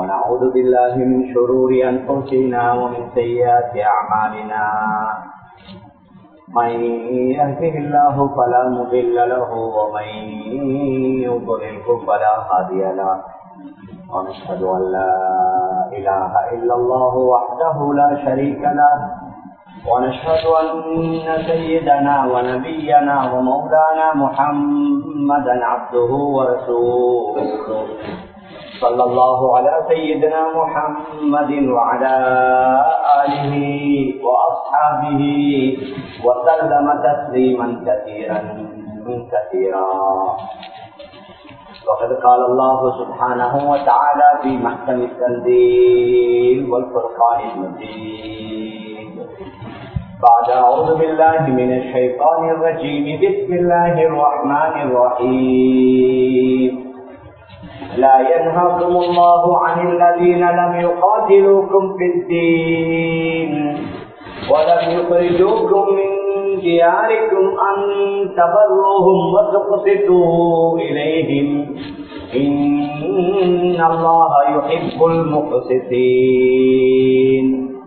ونعوذ بالله من شرور أنفسنا ومن سيئات أعمالنا من يهده الله فلا مضل له ومن يضلله فلا هادي له ونشهد أن لا إله إلا الله وحده لا شريك له ونشهد أن سيدنا ونبينا ومولانا محمدا عبده ورسوله صلى الله على سيدنا محمد وعلى آله وأصحابه وسلم تسليما كثيرا كثيرا وقد قال الله سبحانه وتعالى في محكم التنزيل والفرقان المجيد بعد أعوذ بالله من الشيطان الرجيم بسم الله الرحمن الرحيم لا ينهاكم الله عن الذين لم يقاتلوكم في الدين ولم يخرجوكم من دياركم أن تبروهم وتقسطوا إليهم إن الله يحب المقسطين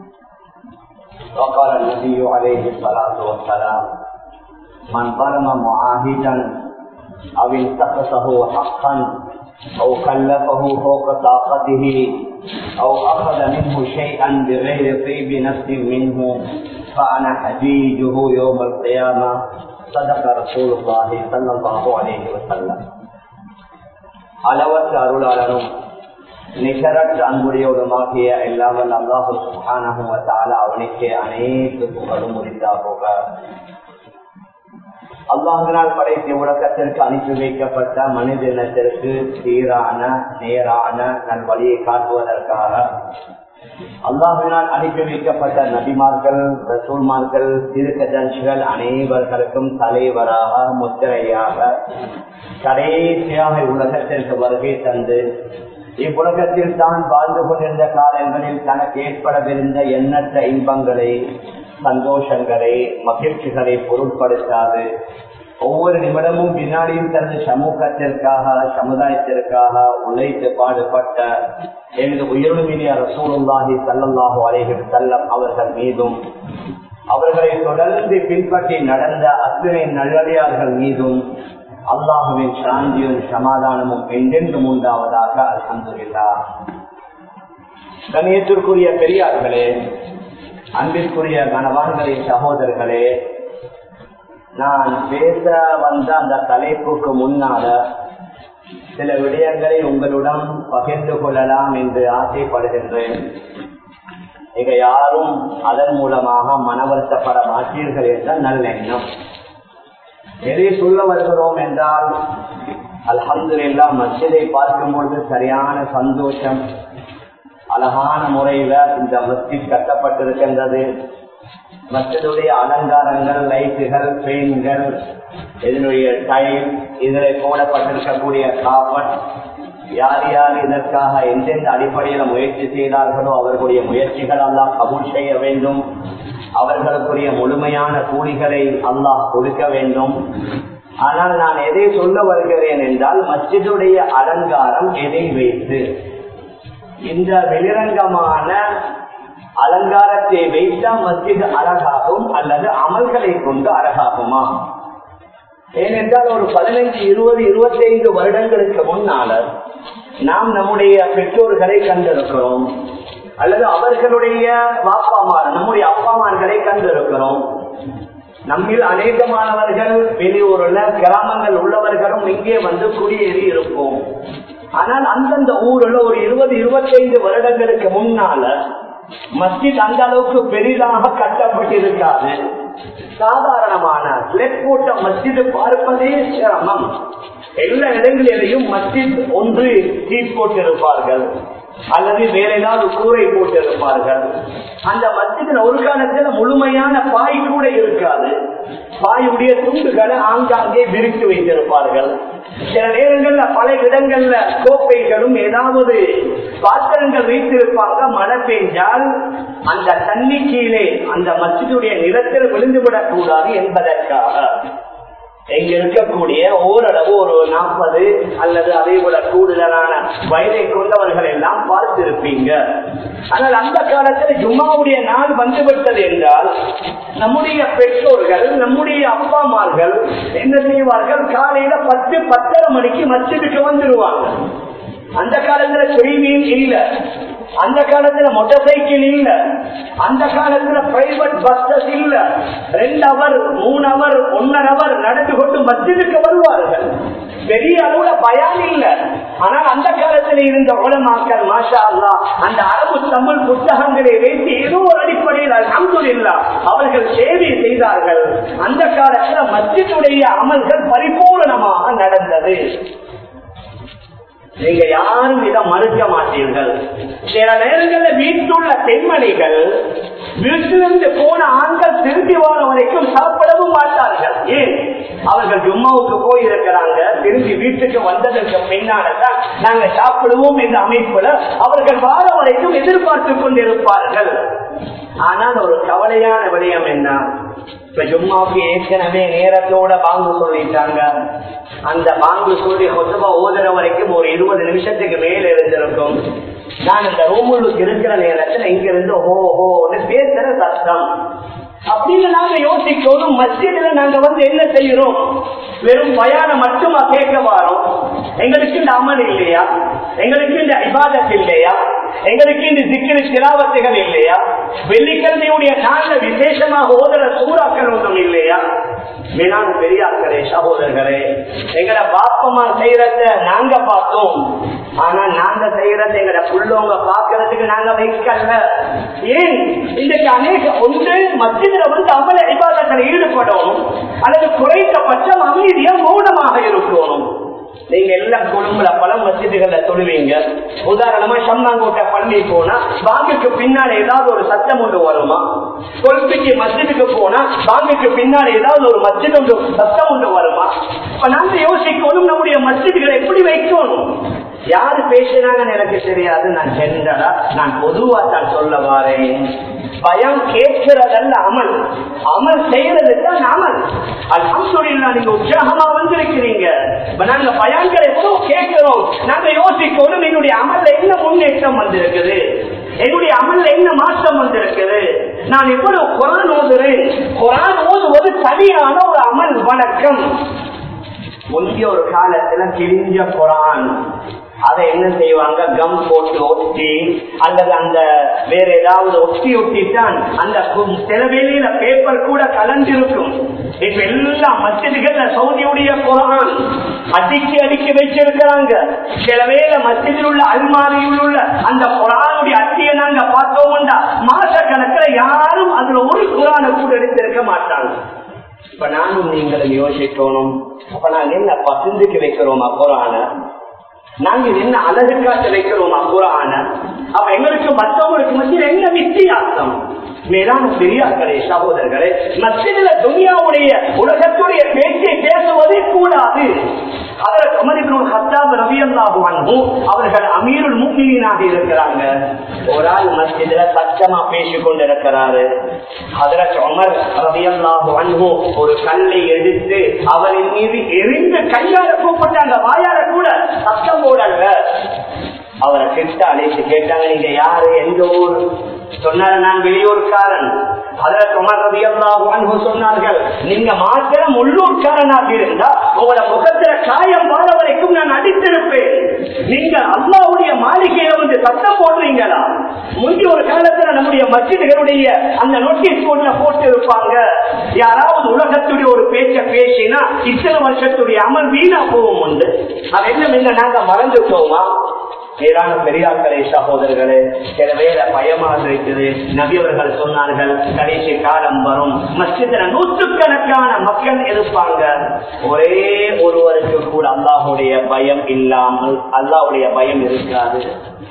وقال النبي عليه الصلاة والسلام من ظلم معاهدا أو انتقصه حقا أو كلفه فوق طاقته أو أخذ منه شيئا بغير طيب نفس منه فأنا حجيجه يوم القيامة صدق رسول الله صلى الله عليه وسلم அளவற்ற அருளாளனும் நிகரற்ற அன்புடையவருமாகிய எல்லாமல் அல்லாஹு சுகானகுவத்தால அவனுக்கே அனைத்து புகழும் முடிந்தா போக அல்லாஹினால் படைத்த உலகத்திற்கு அனுப்பி வைக்கப்பட்ட மனித இனத்திற்கு சீரான நேரான நல் வழியை காட்டுவதற்காக அல்லாஹினால் அனுப்பி வைக்கப்பட்ட நபிமார்கள் ரசூல்மார்கள் திருக்கதன்சிகள் அனைவர்களுக்கும் தலைவராக முத்திரையாக கடைசியாக உலகத்திற்கு வருகை தந்து இவ்வுலகத்தில் தான் வாழ்ந்து கொண்டிருந்த காலங்களில் தனக்கு ஏற்படவிருந்த எண்ணற்ற இன்பங்களை சந்தோஷங்களை மகிழ்ச்சிகளை பொருட்படுத்தாது ஒவ்வொரு நிமிடமும் பின்னாடியும் தனது சமூகத்திற்காக சமுதாயத்திற்காக உழைத்து பாடுபட்ட எனது உயர்மினிய ரசூலுல்லாஹி சல்லல்லாஹு அலைகள் செல்லம் அவர்கள் மீதும் அவர்களை தொடர்ந்து பின்பற்றி நடந்த அத்தனை நல்லடியார்கள் மீதும் அல்லாஹுவின் சாந்தியும் சமாதானமும் என்றென்றும் உண்டாவதாக அல்ஹந்துல்லா கணியத்திற்குரிய பெரியார்களே அன்பிற்குரிய கனவான்களே சகோதரர்களே நான் பேச வந்த அந்த தலைப்புக்கு முன்னால சில விடயங்களை உங்களுடன் பகிர்ந்து கொள்ளலாம் என்று ஆசைப்படுகின்றேன் மிக யாரும் அதன் மூலமாக மனவருத்தப்பட மாட்டீர்கள் என்ற நல்லெண்ணம் எதை சொல்ல வருகிறோம் என்றால் அல்ஹம்துல்லா மஸ்ஜிதை பார்க்கும் பொழுது சரியான சந்தோஷம் அழகான முறையில இந்த மஸ்ஜித் கட்டப்பட்டிருக்கின்றது மஸ்ஜிதுடைய அலங்காரங்கள் லைட்டுகள் பெயின்கள் இதனுடைய டைம் இதில் போடப்பட்டிருக்கக்கூடிய காப்பட் யார் யார் இதற்காக எந்தெந்த அடிப்படையில் முயற்சி செய்தார்களோ அவர்களுடைய முயற்சிகள் எல்லாம் கபூல் செய்ய வேண்டும் அவர்களுக்குரிய முழுமையான கூலிகளை அல்லாஹ் கொடுக்க வேண்டும் ஆனால் நான் எதை சொல்ல வருகிறேன் என்றால் மஸ்ஜிதுடைய அலங்காரம் எதை வைத்து இந்த வெளிரங்கமான அலங்காரத்தை வைத்தால் மஸ்ஜித் அழகாகும் அல்லது அமல்களை கொண்டு அழகாகுமா ஏனென்றால் ஒரு பதினைஞ்சு இருபது இருபத்தி ஐந்து வருடங்களுக்கு முன்னால நாம் நம்முடைய பெற்றோர்களை கண்டிருக்கிறோம் அல்லது அவர்களுடைய வாப்பாமார் நம்முடைய அப்பாமார்களை கண்டிருக்கிறோம் நம்மில் அநேகமானவர்கள் வெளியூர்ல கிராமங்கள் உள்ளவர்களும் இங்கே வந்து குடியேறி இருப்போம் ஆனால் அந்தந்த ஊர்ல ஒரு இருபது இருபத்தி ஐந்து வருடங்களுக்கு முன்னால மஸ்ஜித் அந்த அளவுக்கு பெரிதாக கட்டப்பட்டிருக்காது சாதாரணமான பிளட் போட்ட மஸ்ஜித் பார்ப்பதே சிரமம் எல்லா இடங்களிலேயும் மஸ்ஜித் ஒன்று சீட் போட்டிருப்பார்கள் அல்லது வேற ஏதாவது கூரை போட்டிருப்பார்கள் அந்த மஸ்ஜிதில் ஒரு காலத்துல முழுமையான பாய் கூட இருக்காது பாயுடைய துண்டுகளை ஆங்காங்கே விரித்து வைத்திருப்பார்கள் சில நேரங்கள்ல பல இடங்கள்ல கோப்பைகளும் ஏதாவது பாத்திரங்கள் வைத்திருப்பாங்க மழை பெய்ஞ்சால் அந்த தண்ணி கீழே அந்த மஸ்ஜிதுடைய நிலத்தில் விழுந்துவிடக் கூடாது என்பதற்காக இங்க இருக்கக்கூடிய ஓரளவு ஒரு நாற்பது அல்லது அதை விட கூடுதலான வயதை கொண்டவர்கள் எல்லாம் பார்த்திருப்பீங்க ஆனால் அந்த காலத்தில் ஜும்மாவுடைய நாள் வந்துவிட்டது என்றால் நம்முடைய பெற்றோர்கள் நம்முடைய அப்பாமார்கள் என்ன செய்வார்கள் காலையில பத்து பத்தரை மணிக்கு மஸ்ஜிதுக்கு வந்துடுவாங்க அந்த காலத்துல செய்தியும் இல்ல அந்த காலத்துல மோட்டார் சைக்கிள் இல்ல அந்த காலத்துல பிரைவேட் பஸ்ஸஸ் இல்ல ரெண்டு அவர் மூணு அவர் ஒன்னரை அவர் நடந்து கொண்டு மஸ்ஜிதுக்கு வருவார்கள் பெரிய அளவுல பயம் இல்ல ஆனால் அந்த காலத்தில் இருந்த உலமாக்கள் மாஷா அல்லா அந்த அரபு தமிழ் புத்தகங்களை வைத்து ஏதோ ஒரு அடிப்படையில் அல்ஹம்துலில்லா அவர்கள் சேவை செய்தார்கள் அந்த காலத்துல மஸ்ஜிதுடைய அமல்கள் பரிபூரணமாக நடந்தது நீங்க யாரும் இதை மறுக்க மாட்டீர்கள் சில நேரங்களில் வீட்டுள்ள பெண்மணிகள் வீட்டிலிருந்து போன ஆண்கள் திரும்பி வர வரைக்கும் சாப்பிடவும் மாட்டார்கள் ஏன் அவர்கள் ஜும்மாவுக்கு போயிருக்கிறாங்க திரும்பி வீட்டுக்கு வந்ததற்கு பின்னால்தான் நாங்க சாப்பிடுவோம் என்ற அமைப்புல அவர்கள் வார வரைக்கும் எதிர்பார்த்து கொண்டிருப்பார்கள் ஆனால் ஒரு கவலையான விடயம் என்ன இப்ப ஜும்மாவுக்கு ஏற்கனவே நேரத்தோட பாங்கு சொல்லிட்டாங்க அந்த பாங்கு சொல்லி கொத்தமா ஓதுற வரைக்கும் ஒரு இருபது நிமிஷத்துக்கு மேல இருந்திருக்கும் நான் இந்த ரூமுக்கு இருக்கிற நேரத்துல இங்க இருந்து ஹோ ஹோன்னு பேசுற சத்தம் அப்படின்னு நாங்க யோசிக்கணும் மத்தியில நாங்க வந்து என்ன செய்யறோம் வெறும் பயானம் மட்டுமா கேட்க வாரோம் எங்களுக்கு இந்த அமல் இல்லையா எங்களுக்கு இந்த இபாதத் இல்லையா எங்களுக்கு இந்த சிக்கிரி சிராவத்துகள் இல்லையா வெள்ளிக்கிழமையுடைய நாள்ல விசேஷமாக ஓதுற சூறாக்கள் ஒன்றும் இல்லையா மேலான பெரியார்களே சகோதரர்களே எங்கட பாப்பமா செய்யறத நாங்க பார்த்தோம் ஆனா நாங்க செய்யறத எங்கட புள்ளவங்க பாக்குறதுக்கு நாங்க வைக்கல ஏன் இன்றைக்கு அநேக ஒன்று மத்தியில வந்து அமல விவாதத்தில் ஈடுபடணும் அல்லது குறைந்தபட்சம் அமைதியா மௌனமாக இருக்கணும் நீங்க எல்லாம் குடும்பல பல மசிதிகளை தொழுவீங்க உதாரணமா சம்மாங்கோட்டை பள்ளி போனா பாங்குக்கு பின்னால ஏதாவது ஒரு சத்தம் ஒன்று வருமா கொல்பிக்கு மஸ்ஜிதுக்கு போனா பாங்குக்கு பின்னால ஏதாவது ஒரு மஸ்ஜித் ஒன்று சத்தம் ஒன்று வருமா இப்ப நாங்க யோசிக்கணும் நம்முடைய மஸ்ஜிதுகளை எப்படி வைக்கணும் யாரு பேசினாங்கன்னு எனக்கு தெரியாது நான் சென்றடா நான் பொதுவா தான் சொல்ல வாரேன் பயம் கேட்கிறதல்ல அமல் அமல் செய்யறது தான் அமல் அல்ஹம்துலில்லா நீங்க உற்சாகமா வந்திருக்கிறீங்க இப்ப நாங்க பயான்களை எவ்வளவு கேட்கிறோம் நாங்க யோசிக்கணும் என்னுடைய அமல்ல என்ன முன்னேற்றம் வந்திருக்குது என்னுடைய அமல்ல என்ன மாற்றம் வந்திருக்குது நான் எவ்வளவு குரான் ஓதுறேன் குரான் ஓதுவது சரியான ஒரு அமல் வணக்கம் முந்தைய ஒரு காலத்துல கிழிஞ்ச குரான் அதை என்ன செய்வாங்க கம் போட்டு ஒட்டி அல்லது அந்த வேற ஏதாவது ஒட்டி ஒட்டித்தான் அந்த கு- சில வேலையில பேப்பர் கூட கலந்திருக்கும் இப்ப எல்லா மசிதிகள்ல சவுதியுடைய குரான் அடிக்கி அடிக்கி வச்சிருக்கிறாங்க சில வேலை மசிதில் உள்ள அல்மாரியில் உள்ள அந்த குரானுடைய அட்டியை நாங்க பார்த்தோம்டா மாச கணக்கில் யாரும் அதுல ஒரு குரானை கூட எடுத்திருக்க மாட்டாங்க இப்ப நானும் நீங்களும் யோசிக்கணும் அப்ப நாங்க என்ன பசுந்துக்கு வைக்கிறோமா குரான நாங்க இது என்ன அழகுக்காட்டு வைக்கிறோமா குரான அப்ப எங்களுக்கு மற்றவங்களுக்கு மத்தியில் என்ன வித்தியாசம் மேலான பெரியார்களே சகோதரர்களே மத்தியில துனியாவுடைய உலகத்துடைய பேச்சை பேசுவதே கூடாது அதற்கு அமரிபுல் ஹத்தாப் ரவியல்லாஹு அன்ஹு அவர்கள் அமீருல் முக்மீனாக இருக்கிறாங்க ஒரு ஆள் மஸ்ஜிதுல சத்தமா பேசிக் கொண்டிருக்கிறாரு அதற்கு உமர் ரவியல்லாஹு அன்ஹு ஒரு கல்லை எடுத்து அவரின் மீது எரிந்து கையால கூப்பிட்டாங்க வாயால கூட சத்தம் போடல அவரை கிட்ட அழைத்து கேட்டாங்க நீங்க யாரு எந்த ஊர் சொன்னாரு நான் வெளியூர்காரன் அதற்கு உமர் ரலியல்லாஹு அன்ஹு சொன்னார்கள் நீங்க மாத்திரம் உள்ளூர்காரனாக இருந்தா உங்களோட முகத்துல காயம் வாழ வரைக்கும் நான் அடித்திருப்பேன் நீங்க அல்லாவுடைய மாளிகையில வந்து சத்தம் போடுறீங்களா முந்தைய ஒரு காலத்துல நம்முடைய மசிதிகளுடைய அந்த நோட்டீஸ் போர்ட்ல போட்டு இருப்பாங்க யாராவது உலகத்துடைய ஒரு பேச்ச பேசினா இத்தனை வருஷத்துடைய அமல் வீணா போகும் உண்டு அது என்ன நாங்க மறந்துட்டோமா மேலான பெரியார்களே சகோதரர்களே சில வேலை பயமாக இருக்குது நபியவர்கள் சொன்னார்கள் கடைசி காலம் வரும் மஸ்ஜிதில் நூற்றுக்கணக்கான மக்கள் இருப்பாங்க ஒரே ஒருவருக்கு கூட அல்லாஹுடைய பயம் இல்லாமல் அல்லாஹுடைய பயம் இருக்காது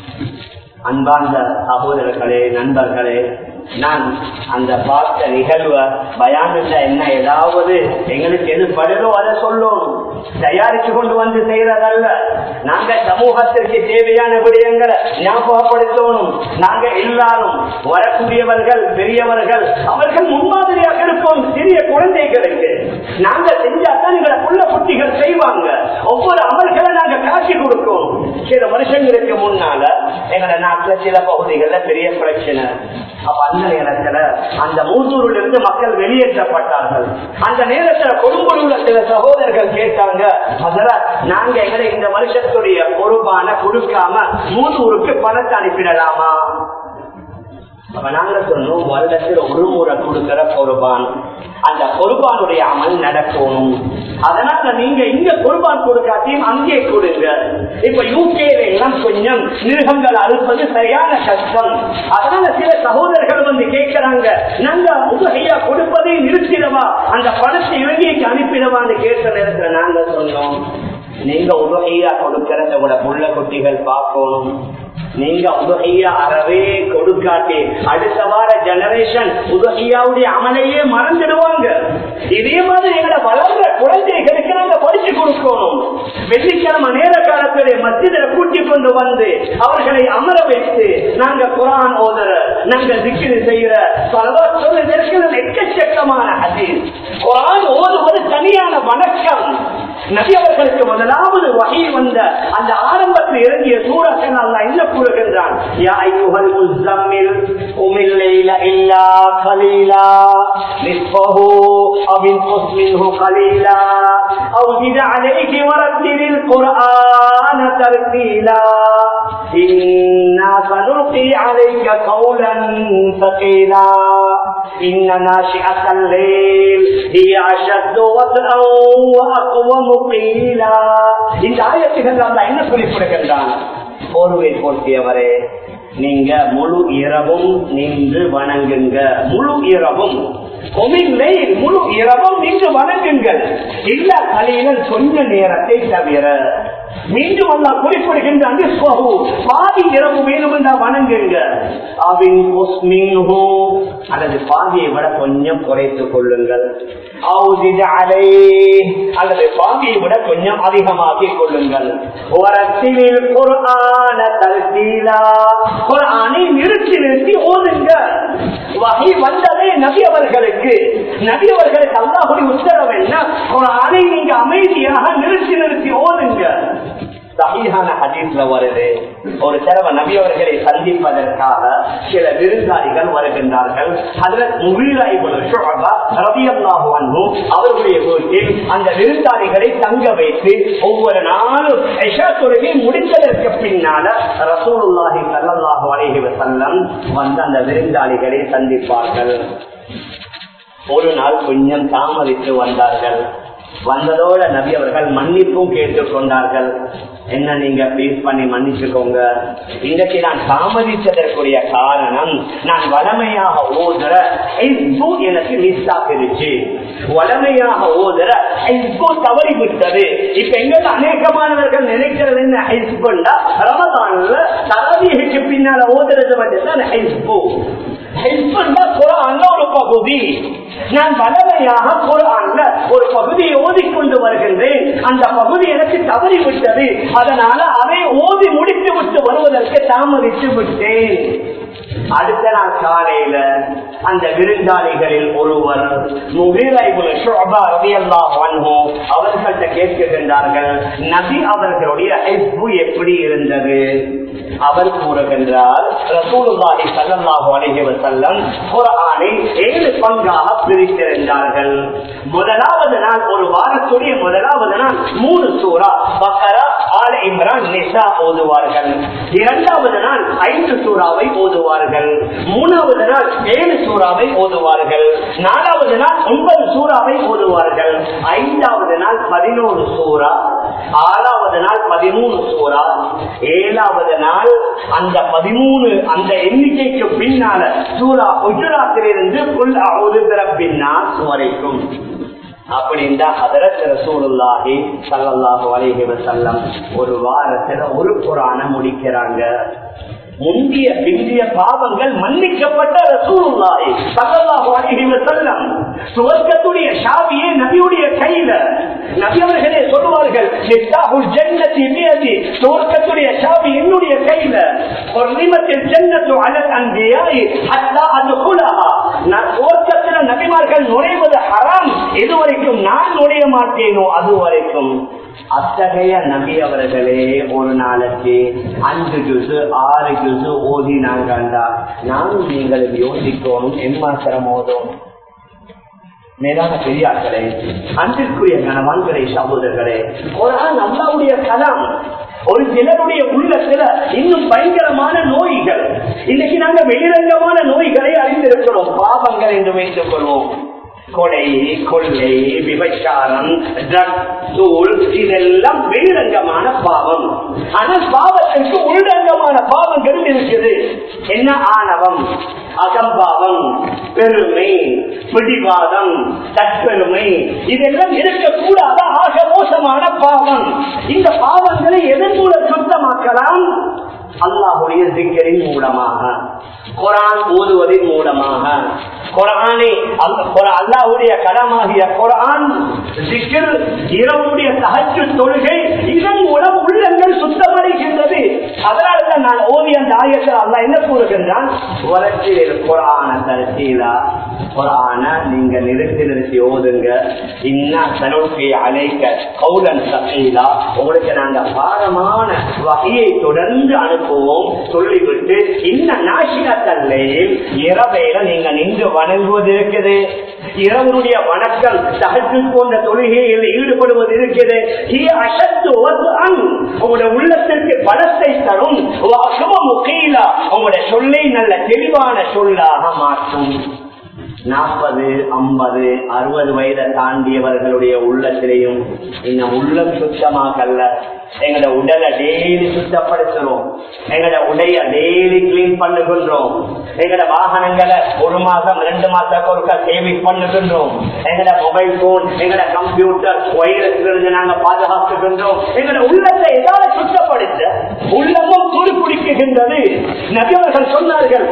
அன்பார்ந்த சகோதரர்களே நண்பர்களே நான் அந்த பார்த்த நிகழ்வை பயானிட்ட என்ன ஏதாவது எங்களுக்கு எது படுதோ அதை சொல்லணும் தயாரிச்சு கொண்டு வந்து செய்யறதல்ல நாங்க சமூகத்திற்கு தேவையான விடயங்களை ஞாபகப்படுத்தணும் நாங்க எல்லாரும் வரக்கூடியவர்கள் பெரியவர்கள் அவர்கள் முன்மாதிரியாக இருப்போம் சிறிய குழந்தைகளுக்கு நாங்க செஞ்சாதான் எங்களை புள்ள குட்டிகள் செய்வாங்க ஒவ்வொரு அமல்களை நாங்க காட்சி கொடுப்போம் சில வருஷங்களுக்கு முன்னால எங்களை நாட்டுல சில பகுதிகளில் பெரிய பிரச்சனை அப்ப அந்த நேரத்துல அந்த மூத்தூரில் இருந்து மக்கள் வெளியேற்றப்பட்டார்கள் அந்த நேரத்துல கொடுங்குடியுள்ள சில சகோதரர்கள் கேட்டாங்க அதனால நாங்க எங்களை இந்த வருஷத்துடைய பொறுப்பான கொடுக்காம மூத்தூருக்கு பணத்தை அனுப்பிடலாமா அப்ப நாங்க சொன்னோம் வருடத்தில் ஒரு முறை கொடுக்கிற பொறுப்பான் அந்த பொறுப்பானுடைய அமல் நடக்கணும் அதனால நீங்க இங்க பொறுப்பான் கொடுக்காட்டியும் அங்கே கொடுங்க இப்ப யூகேல எல்லாம் கொஞ்சம் மிருகங்கள் அறுப்பது சரியான கஷ்டம் அதனால சில சகோதரர்கள் வந்து கேட்கிறாங்க நாங்க உதகையா கொடுப்பதை நிறுத்திடவா அந்த பணத்தை இலங்கைக்கு அனுப்பிடவான்னு கேட்ட நேரத்துல நாங்க சொன்னோம் நீங்க உதகையா கொடுக்கறத விட புள்ள குட்டிகள் பார்க்கணும் நீங்க உதகையா அறவே கொடுக்காட்டி அடுத்த வார ஜெனரேஷன் உதகையாவுடைய அமலையே மறந்துடுவாங்க இதே மாதிரி எங்களை வளர்ற குழந்தைகளுக்கு நாங்க படிச்சு கொடுக்கணும் வெள்ளிக்கிழமை நேர காலத்திலே மத்தியில கூட்டி கொண்டு வந்து அவர்களை அமர வைத்து நாங்க குரான் ஓதுற நாங்க திக்கிரி செய்யற பல சொல்லுதற்கு எக்கச்சக்கமான ஹதீஸ் குரான் ஓதுவது தனியான வணக்கம் நபி அவர்களுக்கு முதலாவது வகை வந்த அந்த ஆரம்பத்தில் இறங்கிய சூரத்தில் அல்லா என்ன கூறுகின்றான் யா ஐயுஹல் முஸ்தம்மில் உமில் லைல இல்லா கலீலா நிஸ்ஃபஹு அவ் இன்குஸ் மின்ஹு கலீலா அவ் ஜித் அலைஹி வரத்திலில் குர்ஆன தர்தீலா إنا سنلقي عليك قولا ثقيلا إن ناشئة الليل هي أشد وطئا وأقوم قيلا இந்த ஆயத்துகள் அல்ல என்ன குறிப்பிடுகின்றான் போர்வை போர்த்தியவரே நீங்க முழு இரவும் நின்று வணங்குங்க முழு இரவும் கொமில்லை முழு இரவும் நின்று வணங்குங்கள் இல்ல கலையில கொஞ்ச நேரத்தை தவிர மீண்டும் அல்லா குறிப்பிடுகின்ற பாதி இரவு வேணும் என்றா வணங்குங்க அவின் அல்லது பாதியை விட கொஞ்சம் குறைத்துக் கொள்ளுங்கள் அல்லது பாதியை விட கொஞ்சம் அதிகமாக்கிக் கொள்ளுங்கள் குரானை நிறுத்தி நிறுத்தி ஓதுங்க வகை வந்ததே நபி அவர்களுக்கு நபி அவர்களுக்கு அல்லாஹுடைய உத்தரவு என்ன குரானை நீங்க அமைதியாக நிறுத்தி நிறுத்தி ஓதுங்க சகிஹான ஹதீஸ்ல வருது ஒரு தடவை நபி அவர்களை சந்திப்பதற்காக சில விருந்தாளிகள் வருகின்றார்கள் அதுல அவர்களுடைய வீட்டில் அந்த விருந்தாளிகளை தங்க வைத்து ஒவ்வொரு நாளும் தொழுகை முடித்ததற்கு பின்னால ரசூலுல்லாஹி சல்லாஹு அலைஹி வசல்லம் வந்து அந்த விருந்தாளிகளை சந்திப்பார்கள் ஒரு நாள் கொஞ்சம் தாமதித்து வந்தார்கள் வந்ததோட நபி அவர்கள் மன்னிப்பும் கேட்டுக் கொண்டார்கள் என்ன நீங்க பீஸ் பண்ணி மன்னிச்சுக்கோங்க இன்றைக்கு நான் தாமதித்ததற்குரிய காரணம் நான் வளமையாக ஓதுற எனக்கு மிஸ் ஆகிருச்சு வளமையாக ஓதுற தவறி விட்டது இப்ப எங்க அநேகமானவர்கள் நினைக்கிறது என்ன ஹைஸ்புண்டா ரமதான்ல தலவிக்கு பின்னால ஓதுறது மட்டும்தான் ஹைஸ்பு ஹைஸ்புண்டா குரான்ல ஒரு பகுதி நான் வளமையாக குரான்ல ஒரு பகுதியை ஓதிக்கொண்டு வருகின்றேன் அந்த பகுதி எனக்கு தவறி விட்டது அதனால அதை ஓதி முடித்து விட்டு வருவதற்கு தாமதித்து விட்டேன் அடுத்த நாள் காலையில அந்த விருந்தாளிகளில் ஒருவர் அவர்கள்ட்ட கேட்கின்றார்கள் நபி அவர்களுடைய எப்படி இருந்தது அவர் கூறுகின்றார் ரசூலுல்லாஹி ஸல்லல்லாஹு அலைஹி வஸல்லம் குர்ஆனை ஏழு பங்காக பிரித்திருந்தார்கள் முதலாவது நாள் ஒரு வாரத்துடைய முதலாவது நாள் மூணு சூரா பக்கரா ஆல இம்ரான் நிசா ஓதுவார்கள் இரண்டாவது நாள் ஐந்து சூறாவை ஓதுவார்கள் மூணாவது நாள் ஏழு சூறாவை ஓதுவார்கள் நாலாவது நாள் ஒன்பது சூறாவை ஓதுவார்கள் ஐந்தாவது நாள் பதினோரு சூறா ஆறாவது நாள் பதிமூணு சூறா ஏழாவது நாள் அந்த பதிமூணு அந்த எண்ணிக்கைக்கு பின்னால சூரா குஜராத்திலிருந்து புல் அவுது பின்னால் வரைக்கும் அப்படின்னா அதரத் ரசூலுல்லாஹி ஸல்லல்லாஹு அலைஹி வஸல்லம் ஒரு வாரத்துல ஒரு குரான முடிக்கிறாங்க முந்திய பிந்திய பாவங்கள் மன்னிக்கப்பட்ட ரசூலுல்லாஹி ஸல்லல்லாஹு அலைஹி வஸல்லம் சுவர்க்கத்துடைய சாவியே நபியுடைய கையில நபி அவர்களே சொல்லுவார்கள் மிஃப்தாஹுல் ஜன்னதி பியதி சுவர்க்கத்துடைய சாவி என்னுடைய கையில ஹுர்ரிமத்தில் ஜன்னத்து அலல் அன்பியாஇ ஹத்தா அத்குலஹா நான் சுவர்க்கத்துல நபிமார்கள் நுழைவது ஹராம் எதுவரைக்கும் நான் நுழைய மாட்டேனோ அது வரைக்கும் அத்தகைய நபி அவர்களே ஒரு நாளைக்கு அஞ்சு ஜூசு ஆறு ஜூசு ஓதினாங்கண்டா நானும் நீங்களும் யோசிக்கணும் எம்மாசரம் ஓதும் மேலான பெரியார்களே அன்பிற்குரிய கணவான்களே சகோதரர்களே ஒரு அல்லாவுடைய கலாம் ஒரு சிலருடைய உள்ளத்துல இன்னும் பயங்கரமான நோய்கள் இன்னைக்கு நாங்க வெளிரங்கமான நோய்களை அறிந்திருக்கிறோம் பாவங்கள் என்று வைத்துக் கொள்வோம் கொலை கொள்ளை விபச்சாரம் ட்ரக் தூள் இதெல்லாம் வெளிரங்கமான பாவம் ஆனால் பாவத்திற்கு உள்ரங்கமான பாவங்களும் இருக்குது என்ன ஆணவம் அகம்பாவம் பெருமை பிடிவாதம் தற்பெருமை இதெல்லாம் இருக்கக்கூடாத ஆக மோசமான பாவம் இந்த பாவங்களை எதன் மூலம் சுத்தமாக்கலாம் அல்லாஹுடைய சிக்கரின் மூலமாக குரான் ஓதுவதன் மூலமாக குரானை அல்லாஹுடைய கடமாகிய குரான் சிக்கர் இரவுடைய தகச்சு தொழுகை இதன் மூலம் உள்ளங்கள் சுத்தமடைகின்றது அதனால்தான் நான் ஓவிய அந்த ஆயத்தில் அல்லா என்ன கூறுகின்றான் வளர்ச்சியில் குரான தரசீலா குரான நீங்க நிறுத்தி நிறுத்தி ஓதுங்க இன்னா சனோக்கி அழைக்க கௌலன் சகீலா உங்களுக்கு நாங்க பாரமான வகையை தொடர்ந்து அனுப்புவோம் சொல்லிவிட்டு இன்ன நாசிகத்தல்லையில் இரவையில நீங்க நின்று வணங்குவது இருக்குது இரவனுடைய வணக்கம் தகச்சு போன்ற தொழுகையில் ஈடுபடுவது இருக்குது உங்களுடைய உள்ளத்திற்கு பலத்தை தரும் உங்களுடைய சொல்லை நல்ல தெளிவான சொல்லாக மாற்றும் நாற்பது ஐம்பது அறுபது வயதை தாண்டியவர்களுடைய உள்ளத்திலையும் இன்னும் உள்ளம் சுத்தமாகல்ல எங்களோட உடலை டெய்லி சுத்தப்படுத்துறோம் எங்களோட உடைய டெய்லி கிளீன் பண்ணுகின்றோம் எங்களோட வாகனங்களை ஒரு மாசம் ரெண்டு மாசத்துக்கு ஒருக்கா சேவிங் பண்ணுகின்றோம் எங்களோட மொபைல் போன் எங்களோட கம்ப்யூட்டர் வைரஸ் இருந்து நாங்க பாதுகாத்துகின்றோம் எங்களோட உள்ளத்தை ஏதாவது சுத்தப்படுத்த உள்ளமும் துடிப்பிடிக்குகின்றது நபியவர்கள் சொன்னார்கள்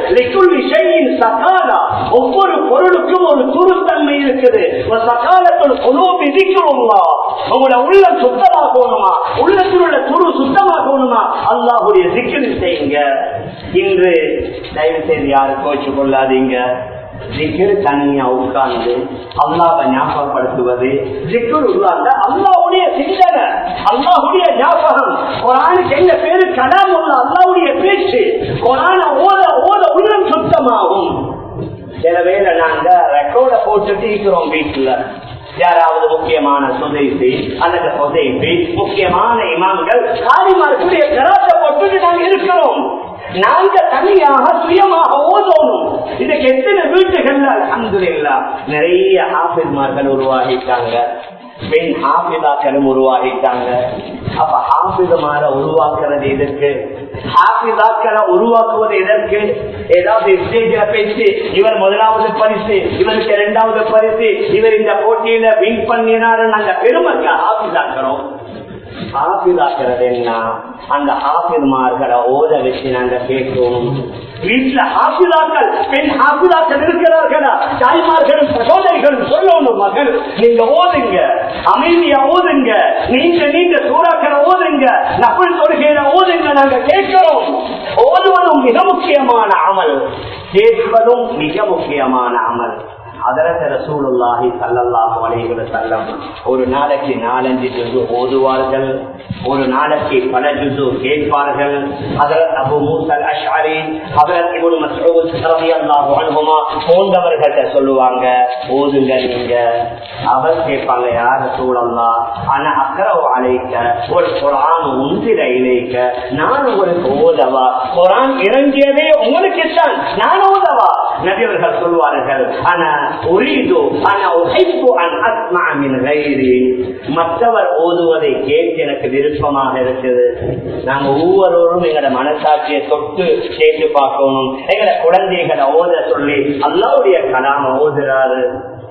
சகாலா ஒவ்வொரு பொருளுக்கும் ஒரு துருத்தன்மை இருக்குது ஒரு சகாலத்தில் குலோபி விதிக்கிறோம்மா உங்களோட உள்ளம் சுத்தமாகணுமா உள்ளத்தில் உள்ள துரு சுத்தமாகணுமா அல்லாஹுடைய சிக்கல் செய்யுங்க இன்று தயவு செய்து யாரும் கோச்சு கொள்ளாதீங்க ஜிக்கிர் தனியா உட்கார்ந்து அல்லாவை ஞாபகப்படுத்துவது ஜிக்கிர் உள்ளாந்த அல்லாவுடைய சிந்தனை அல்லாஹுடைய ஞாபகம் குரானுக்கு எங்க பேரு கலாம் உள்ள அல்லாவுடைய பேச்சு குரான ஓத ஓத உள்ளம் சுத்தமாகும் சில வேலை நாங்க ரெக்கார்ட போட்டுட்டு இருக்கிறோம் வீட்டுல யாராவது முக்கியமான சுதைசி அல்லது சொதைசி முக்கியமான இமாம்கள் காரிமார்களுடைய கராத்தை போட்டுட்டு நாங்க இருக்கிறோம் நாங்க தனியாக சுயமாக ஓதோணும் இதுக்கு எத்தனை வீட்டுகள்ல அல்ஹம்துலில்லா நிறைய ஆசிர்மார்கள் உருவாகிட்டாங்க பெண் ஹாஃபிதாக்களும் உருவாகிட்டாங்க அப்ப ஹாஃபிதமார உருவாக்குறது எதற்கு ஹாஃபிதாக்களை உருவாக்குவது எதற்கு ஏதாவது ஸ்டேஜ்ல பேசி இவர் முதலாவது பரிசு இவருக்கு இரண்டாவது பரிசு இவர் இந்த போட்டியில வின் பண்ணினாரு நாங்க பெருமைக்கு ஹாஃபிதாக்கிறோம் ஹாஃபிதாக்கிறது என்ன அந்த ஹாஃபித்மார்களை ஓத வச்சு நாங்க கேட்கணும் வீட்டுல ஹாஃபிதாக்கள் பெண் ஹாஃபிதாக்கள் இருக்கிறார்களா தாய்மார்களும் சகோதரிகளும் சொல்லணும் மகள் நீங்க ஓதுங்க அமைதியா ஓதுங்க நீங்க நீங்க சூறாக்களை ஓதுங்க நபல் தொழுகையில ஓதுங்க நாங்க கேட்கிறோம் ஓதுவதும் மிக முக்கியமான அமல் கேட்பதும் மிக முக்கியமான அமல் அதரத்த ரசூலுல்லாஹி சல்லல்லாஹு அலைஹி வஸல்லம் ஒரு நாளைக்கு நாலஞ்சு ஜுசு ஓதுவார்கள் ஒரு நாளைக்கு பல ஜுசு கேட்பார்கள் ஹஜரத் அபு மூசல் அஷ்அரி ஹஜரத் இப்னு மஸ்ஊத் ரலியல்லாஹு அன்ஹுமா போன்றவர்கள்ட்ட சொல்லுவாங்க ஓதுங்க நீங்க அவர் கேட்பாங்க யார் ரசூலல்லாஹ் ஆனா அக்ரவு அலைக்க ஒரு குர்ஆன் உந்திர இலைக்க நான் உங்களுக்கு ஓதவா குர்ஆன் இறங்கியதே உங்களுக்கு தான் நான் ஓதவா நபி அவர்கள் சொல்வார்கள் ஆனா உரீது ஆனா உஹிப்பு அன் அஸ்மா மின் கைரி மற்றவர் ஓதுவதை கேட்டு எனக்கு விருப்பமாக இருக்குது நாங்க ஒவ்வொருவரும் எங்களோட மனசாட்சியை தொட்டு கேட்டு பார்க்கணும் எங்களோட குழந்தைகளை ஓத சொல்லி அல்லாவுடைய கலாம ஓதுறாரு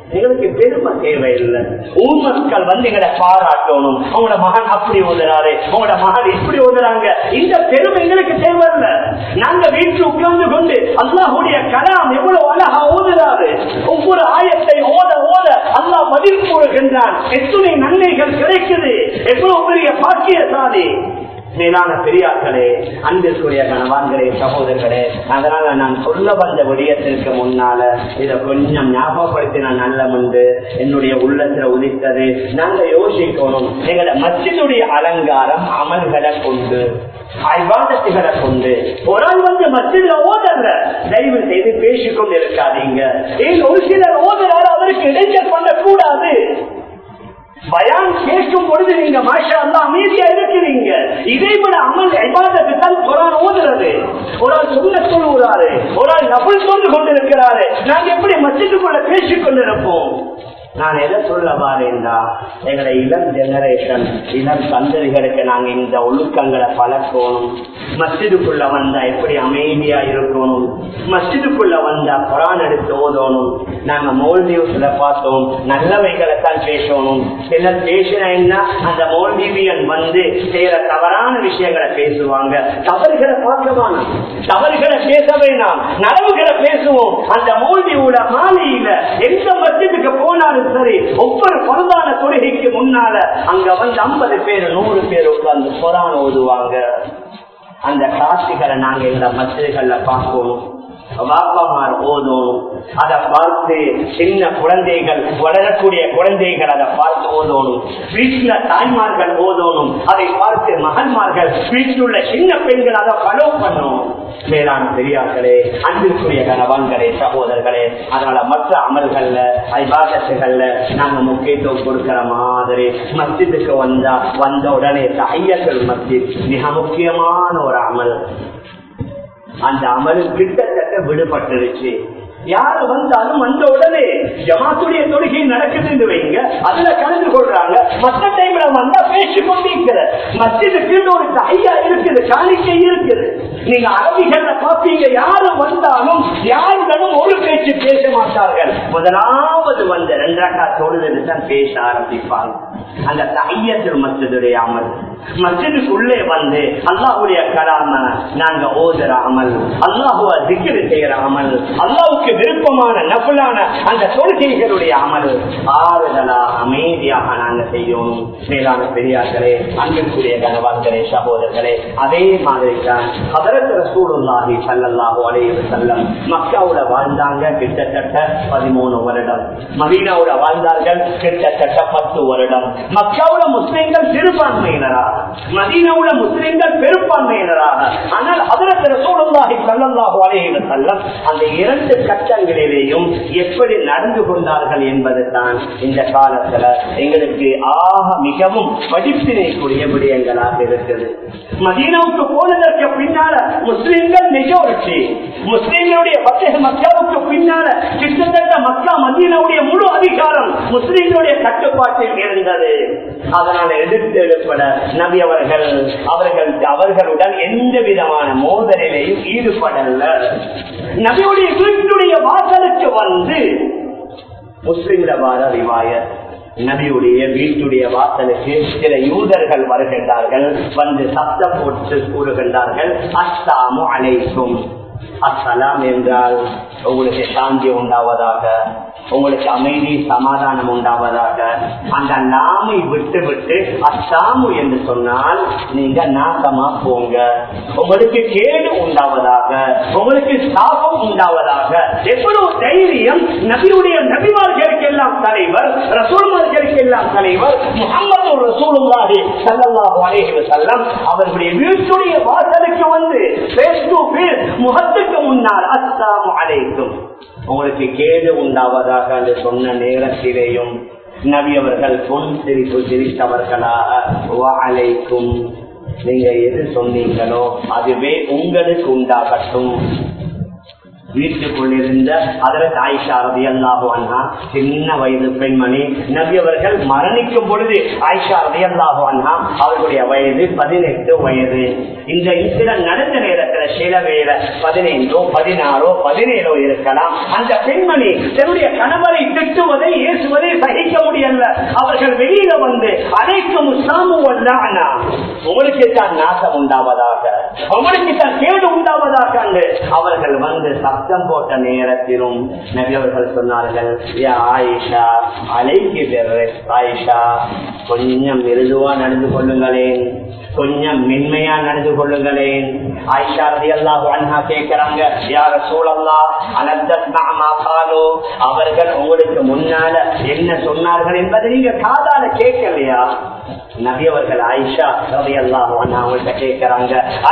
எங்களுக்கு பெருமை தேவையில்லை ஊர் மக்கள் வந்து எங்களை பாராட்டணும் உங்களோட மகன் அப்படி ஓதுறாரு உங்களோட மகன் இப்படி ஓதுறாங்க இந்த பெருமை எங்களுக்கு தேவையில்லை நாங்க வீட்டில் உட்கார்ந்து கொண்டு அல்லாஹுடைய கலாம் எவ்வளவு அழகா ஓதுறாரு ஒவ்வொரு ஆயத்தை ஓத ஓத அல்லாஹ் பதில் கூறுகின்றான் எத்தனை நன்மைகள் கிடைக்குது எவ்வளவு பெரிய பாக்கியசாலி மேலான பெரியார்களே அன்பிற்குரிய கணவான்களே சகோதரர்களே அதனால நான் சொல்ல வந்த விடயத்திற்கு முன்னால இதை கொஞ்சம் ஞாபகப்படுத்தின நல்ல முண்டு என்னுடைய உள்ளத்துல உதித்தது நாங்க யோசிக்கணும் எங்களை மச்சினுடைய அலங்காரம் அமல்களை கொண்டு ஐவாதத்துகளை கொண்டு ஒரு ஆள் வந்து மச்சில ஓதல்ல தயவு செய்து பேசிக்கொண்டு இருக்காதீங்க ஏன் ஒரு சிலர் ஓதுறாரு அவருக்கு இடைஞ்சல் பண்ணக்கூடாது பயான் கேட்கும் பொழுது நீங்க மாஷா அல்லா அமைதியா இருக்கிறீங்க இதை விட அமல் ஐபாதத்து தான் குரான் ஓதுறது ஒரு ஆள் சொல்ல சொல்லுகிறாரு ஒரு ஆள் நபுள் சொல்லு கொண்டிருக்கிறாரு நாங்க எப்படி மச்சிட்டுக்குள்ள பேசிக் கொண்டிருப்போம் நான் எதை சொல்ல வாரேன்டா எங்களை இளம் ஜெனரேஷன் இளம் சந்ததிகளுக்கு நாங்க இந்த ஒழுக்கங்களை பழக்கணும் மஸ்ஜிதுக்குள்ள வந்தா எப்படி அமைதியா இருக்கணும் மஸ்ஜிதுக்குள்ள வந்தா குரான் எடுத்து ஓதணும் நாங்க மோல் நியூஸ்ல பார்த்தோம் நல்லவைகளை தான் பேசணும் சிலர் பேசினா அந்த மோல்டிவியன் வந்து செய்யற தவறான விஷயங்களை பேசுவாங்க தவறுகளை பார்க்க வேணாம் தவறுகளை பேச வேணாம் நலவுகளை பேசுவோம் அந்த மோல்டிவுல மாலையில எந்த மஸ்ஜிதுக்கு போனாலும் சரி ஒவ்வொரு பரந்தான தொழுகைக்கு முன்னால அங்க வந்து ஐம்பது பேர் நூறு பேர் உட்கார்ந்து குரான் ஓதுவாங்க அந்த காட்சிகளை நாங்க இந்த மசிதிகள்ல பார்க்கணும் வாப்பாமார் ஓதணும் அதை பார்த்து சின்ன குழந்தைகள் வளரக்கூடிய குழந்தைகள் அதை பார்த்து ஓதணும் வீட்டுல தாய்மார்கள் ஓதணும் அதை பார்த்து மகன்மார்கள் வீட்டில் உள்ள சின்ன பெண்கள் அதை ஃபாலோ பண்ணணும் மேலான பெரியார்களே அன்பிற்குரிய கணவான்களே சகோதரர்களே அதனால மற்ற அமல்கள்ல ஐபாதத்துகள்ல நாங்க முக்கியத்துவம் கொடுக்கிற மாதிரி மஸ்ஜிதுக்கு வந்தா வந்த உடனே ஐயர்கள் மஸ்ஜித் மிக முக்கியமான ஒரு அமல் அந்த அமல் கிட்டத்தட்ட விடுபட்டுருச்சு யாரு வந்தாலும் வந்த உடனே ஜமாத்துடைய தொழுகை நடக்குதுன்னு வைங்க அதுல கலந்து கொள்றாங்க மற்ற டைம்ல வந்தா பேசி கொண்டிருக்கிற மத்தியதுக்கு ஒரு ஐயா இருக்குது காணிக்கை இருக்குது நீங்க அரபிகள்ல பாப்பீங்க யாரு வந்தாலும் யாருடனும் ஒரு பேச்சு பேச மாட்டார்கள் முதலாவது வந்த ரெண்டாக்கா தொழுது தான் பேச ஆரம்பிப்பாங்க அந்த தையத்தில் மஸ்ஜிதுடைய அமல் மஸ்ஜிதுக்குள்ளே வந்து அல்லாஹுடைய கலாம நாங்க ஓதுற அமல் அல்லாஹுவ திக்கிரு செய்யற அமல் அல்லாவுக்கு விருப்பமான நபுலான அந்த தொழுகைகளுடைய அமல் ஆறுதலா அமைதியாக நாங்க செய்யணும் மேலான பெரியார்களே அன்பிற்குரிய கனவான்களே சகோதரர்களே அதே மாதிரி தான் அதற்கு சூழலாகி சல்லல்லாஹு அலைய செல்லம் மக்காவுல வாழ்ந்தாங்க கிட்டத்தட்ட பதிமூணு வருடம் மதீனாவுல வாழ்ந்தார்கள் கிட்டத்தட்ட பத்து வருடம் மக்காவுல முஸ்லிம்கள் சிறுபான்மையினராக மதீனாவுல முஸ்லிம்கள் பெரும்பான்மையினராக ஆனால் அதற்கு ரசூலுல்லாஹி ஸல்லல்லாஹு அலைஹி வஸல்லம் அந்த இரண்டு கட்டங்களிலேயும் எப்படி நடந்து கொண்டார்கள் என்பது தான் இந்த காலத்துல எங்களுக்கு ஆக மிகவும் படிப்பினைக்குரிய விடயங்களாக இருக்குது மதீனாவுக்கு போனதற்கு பின்னால முஸ்லிம்கள் மெஜாரிட்டி முஸ்லிம்களுடைய பத்தக மக்காவுக்கு பின்னால கிட்டத்தட்ட மக்கா மதீனாவுடைய முழு அதிகாரம் முஸ்லிம்களுடைய கட்டுப்பாட்டில் இருந்தது அதனால் எதிர்த்து எழுப்பட நபி அவர்கள் அவர்கள் அவர்களுடன் எந்த விதமான மோதலிலையும் ஈடுபடல நபியுடைய வீட்டுடைய வாசலுக்கு வந்து முஸ்லிம்ல வார ரிவாயத் நபியுடைய வீட்டுடைய வாசலுக்கு சில யூதர்கள் வருகின்றார்கள் வந்து சத்தம் போட்டு கூறுகின்றார்கள் அஸ்ஸாமு அலைக்கும் அஸ்ஸலாம் என்றால் உங்களுக்கு சாந்தி உண்டாவதாக உங்களுக்கு அமைதி சமாதானம் உண்டாவதாக அந்த நாமை விட்டு விட்டு அஸ்ஸாமு என்று சொன்னால் நீங்க நாசமா போங்க உங்களுக்கு கேடு உண்டாவதாக உங்களுக்கு சாபம் உண்டாவதாக எவ்வளவு தைரியம் நபியுடைய நபிமார்களுக்கு எல்லாம் தலைவர் ரசூல்மார்களுக்கு எல்லாம் தலைவர் முகமது ரசூலுல்லாஹி ஸல்லல்லாஹு அலைஹி வஸல்லம் அவர்களுடைய வீட்டுடைய வாசலுக்கு வந்து ஃபேஸ் டு ஃபேஸ் முகத்துக்கு முன்னால் அஸ்ஸலாமு அலைக்கும் உங்களுக்கு கேடு உண்டாவதாக என்று சொன்ன நேரத்திலேயும் நபி அவர்கள் பொன் சிரிப்பு சிரித்தவர்களாக அழைக்கும் நீங்க எது சொன்னீங்களோ அதுவே உங்களுக்கு உண்டாகட்டும் வீட்டுக்குள் இருந்த அதற்கு ஆயிஷா ரதி அல்லாஹு அண்ணா சின்ன வயது பெண்மணி நபி அவர்கள் மரணிக்கும் பொழுது ஆயிஷா ரதி அல்லாஹு அண்ணா அவர்களுடைய வயது பதினெட்டு வயது இந்த இன்சிடென்ட் நடந்த நேரத்தில் சில வேலை பதினைந்தோ பதினாறோ பதினேழோ இருக்கலாம் அந்த பெண்மணி தன்னுடைய கணவரை திட்டுவதை ஏசுவதை சகிக்க முடியல அவர்கள் வெளியில வந்து அனைக்கும் சாமுவல்லானா உங்களுக்கு தான் நாசம் உண்டாவதாக உங்களுக்கு தான் கேடு உண்டாவதாக என்று அவர்கள் வந்து சப்தம் போட்ட நேரத்திலும் நபி அவர்கள் சொன்னார்கள் யா ஆயிஷா அலைக்கு பெரு ஆயிஷா கொஞ்சம் மிருதுவா நடந்து கொள்ளுங்களேன் கொஞ்சம் மென்மையா நடந்து கொள்ளுங்களேன் ஆயிஷா ரதி அல்லாஹ் அண்ணா கேட்கிறாங்க யார சூழல்லா அனந்தோ அவர்கள் உங்களுக்கு முன்னால என்ன சொன்னார்கள் என்பதை நீங்க காதால கேட்கலையா நபி அவர்கள் ஆயிஷா ரவி அல்லாஹ் அவங்கள்ட்ட கேட்கிறாங்க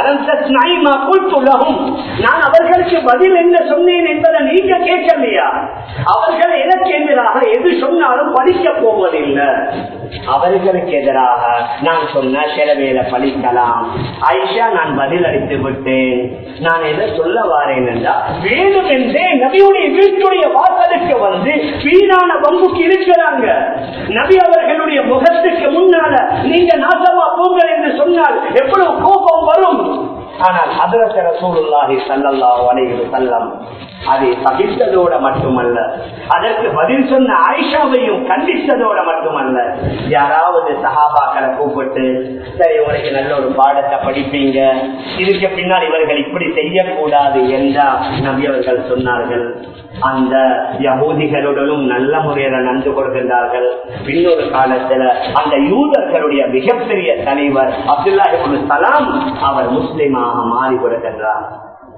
நான் அவர்களுக்கு பதில் என்ன சொன்னேன் என்பதை நீங்க கேட்கலையா அவர்கள் எனக்கு எதிராக எது சொன்னாலும் படிக்க போவதில்லை அவர்களுக்கு எதிராக நான் சொன்ன சிலவேல பழிக்கலாம் ஆயிஷா நான் பதில் அளித்து விட்டேன் நான் எதை சொல்ல வாரேன் என்றால் வேணும் என்றே நபியுடைய வீட்டுடைய வாசலுக்கு வந்து வீணான பங்குக்கு இருக்கிறாங்க நபி அவர்களுடைய முகத்துக்கு முன்னால நீங்க நாசமா போங்கள் என்று சொன்னால் எவ்வளவு கோபம் வரும் ஆனால் அதரச ரசூலுல்லாஹி ஸல்லல்லாஹு அலைஹி வஸல்லம் அதை சகித்ததோட மட்டுமல்ல அதற்கு பதில் சொன்ன ஆயிஷாவையும் கண்டித்ததோட மட்டுமல்ல யாராவது சஹாபாக்களை கூப்பிட்டு சரி உனக்கு நல்ல ஒரு பாடத்தை படிப்பீங்க இதுக்கு பின்னால் இவர்கள் இப்படி செய்யக்கூடாது என்றா நபி அவர்கள் சொன்னார்கள் அந்த யகூதிகளுடனும் நல்ல முறையில நடந்து கொள்கின்றார்கள் இன்னொரு காலத்துல அந்த யூதர்களுடைய மிகப்பெரிய தலைவர் அப்துல்லா சலாம் அவர் முஸ்லிமாக மாறி கொடுக்கின்றார்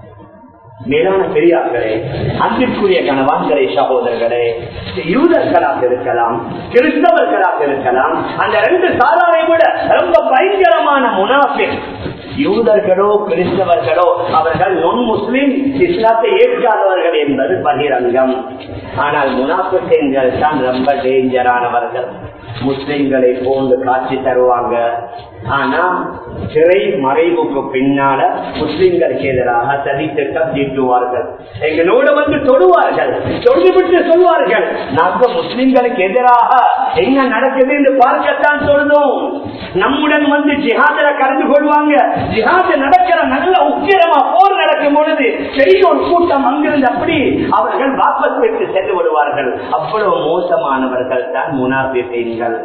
மேலான பெரியார்களே அன்பிற்குரிய கணவான்களே சகோதரர்களே யூதர்களாக இருக்கலாம் கிறிஸ்தவர்களாக இருக்கலாம் அந்த ரெண்டு சாராரை விட ரொம்ப பயங்கரமான முனாஃபிக் யூதர்களோ கிறிஸ்தவர்களோ அவர்கள் நொன் முஸ்லிம் இஸ்லாத்தை ஏற்காதவர்கள் என்பது பகிரங்கம் ஆனால் முனாஃபிக்கங்கள் தான் ரொம்ப டேஞ்சரானவர்கள் முஸ்லிம்களை போன்று காட்சி தருவாங்க ஆனா சிறை மறைவுக்கு பின்னால முஸ்லிம்களுக்கு எதிராக சதித்திட்டம் தீட்டுவார்கள் எங்களோட வந்து தொடுவார்கள் தொழுதுவிட்டு சொல்வார்கள் நாங்க முஸ்லிம்களுக்கு எதிராக என்ன நடக்குது என்று பார்க்கத்தான் சொல்லுவோம் நம்முடன் வந்து ஜிஹாதில கலந்து கொள்வாங்க ஜிஹாது நடக்கிற நல்ல உக்கிரமா போர் நடக்கும் பொழுது பெரிய ஒரு கூட்டம் அங்கிருந்து அப்படி அவர்கள் வாபஸ் பெற்று சென்று விடுவார்கள் அவ்வளவு மோசமானவர்கள் தான் முனாபித்தீன்கள்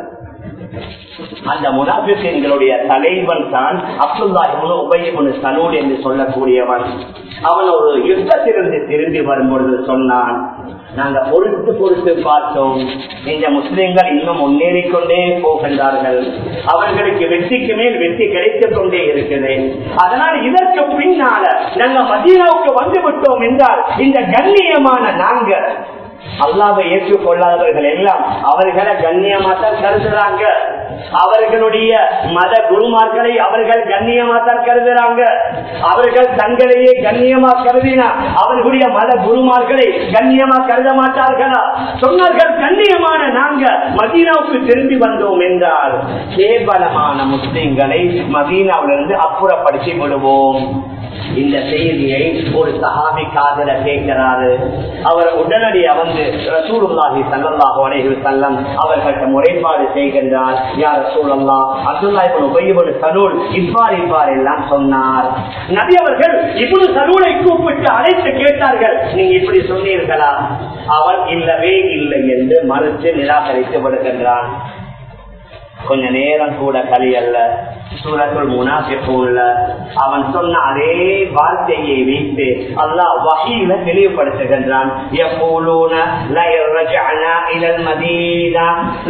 அந்த முனாபித்தீன்களுடைய தலைவன் தான் அப்துல்லா உபயமுனு சனூல் என்று சொல்லக்கூடியவன் அவன் ஒரு யுத்தத்திலிருந்து திரும்பி வரும்பொழுது சொன்னான் நாங்க பொறுத்து பொறுத்து பார்த்தோம் இந்த முஸ்லிம்கள் இன்னும் முன்னேறி கொண்டே போகின்றார்கள் அவர்களுக்கு வெற்றிக்கு மேல் வெற்றி கிடைத்துக் கொண்டே இருக்குது அதனால் இதற்கு பின்னால நாங்க மதீனாவுக்கு வந்து விட்டோம் என்றால் இந்த கண்ணியமான நாங்க அல்லாவை ஏற்றுக்கொள்ளாதவர்கள் எல்லாம் அவர்களை கண்ணியமா தான் கருதுறாங்க அவர்களுடைய மத குருமார்களை அவர்கள் கண்ணியமா தான் கருதுறாங்க அவர்கள் தங்களையே கண்ணியமா கருதினா அவர்களுடைய மத குருமார்களை கண்ணியமா கருத மாட்டார்களா சொன்னார்கள் கண்ணியமான நாங்க மதீனாவுக்கு திரும்பி வந்தோம் என்றால் கேவலமான முஸ்லிம்களை மதீனாவிலிருந்து அப்புறப்படுத்தி விடுவோம் இந்த செய்தியை ஒரு சஹாபி காதல கேட்கிறாரு அவர் உடனடியாக வந்து ரசூலுல்லாஹி சல்லல்லாஹு அலைஹி வஸல்லம் அவர்கள்ட்ட முறைப்பாடு செய்கின்றார் யார் ரசூலுல்லா அப்துல்லா இப்னு உபய் இப்னு சலூல் இவ்வாறு இவ்வாறு எல்லாம் சொன்னார் நபி அவர்கள் இப்னு சலூலை கூப்பிட்டு அழைத்து கேட்டார்கள் நீங்க இப்படி சொன்னீர்களா அவன் இல்லவே இல்லை என்று மறுத்து நிராகரித்து விடுகின்றான் கொஞ்ச நேரம் கூட களி அல்ல சூரத்துள் முனாபிப்பூல்ல அவன் சொன்ன அதே வார்த்தையை வைத்து அல்லாஹ் வகையில தெளிவுபடுத்துகின்றான் எப்போலூன ليرجعنا إلى المدينة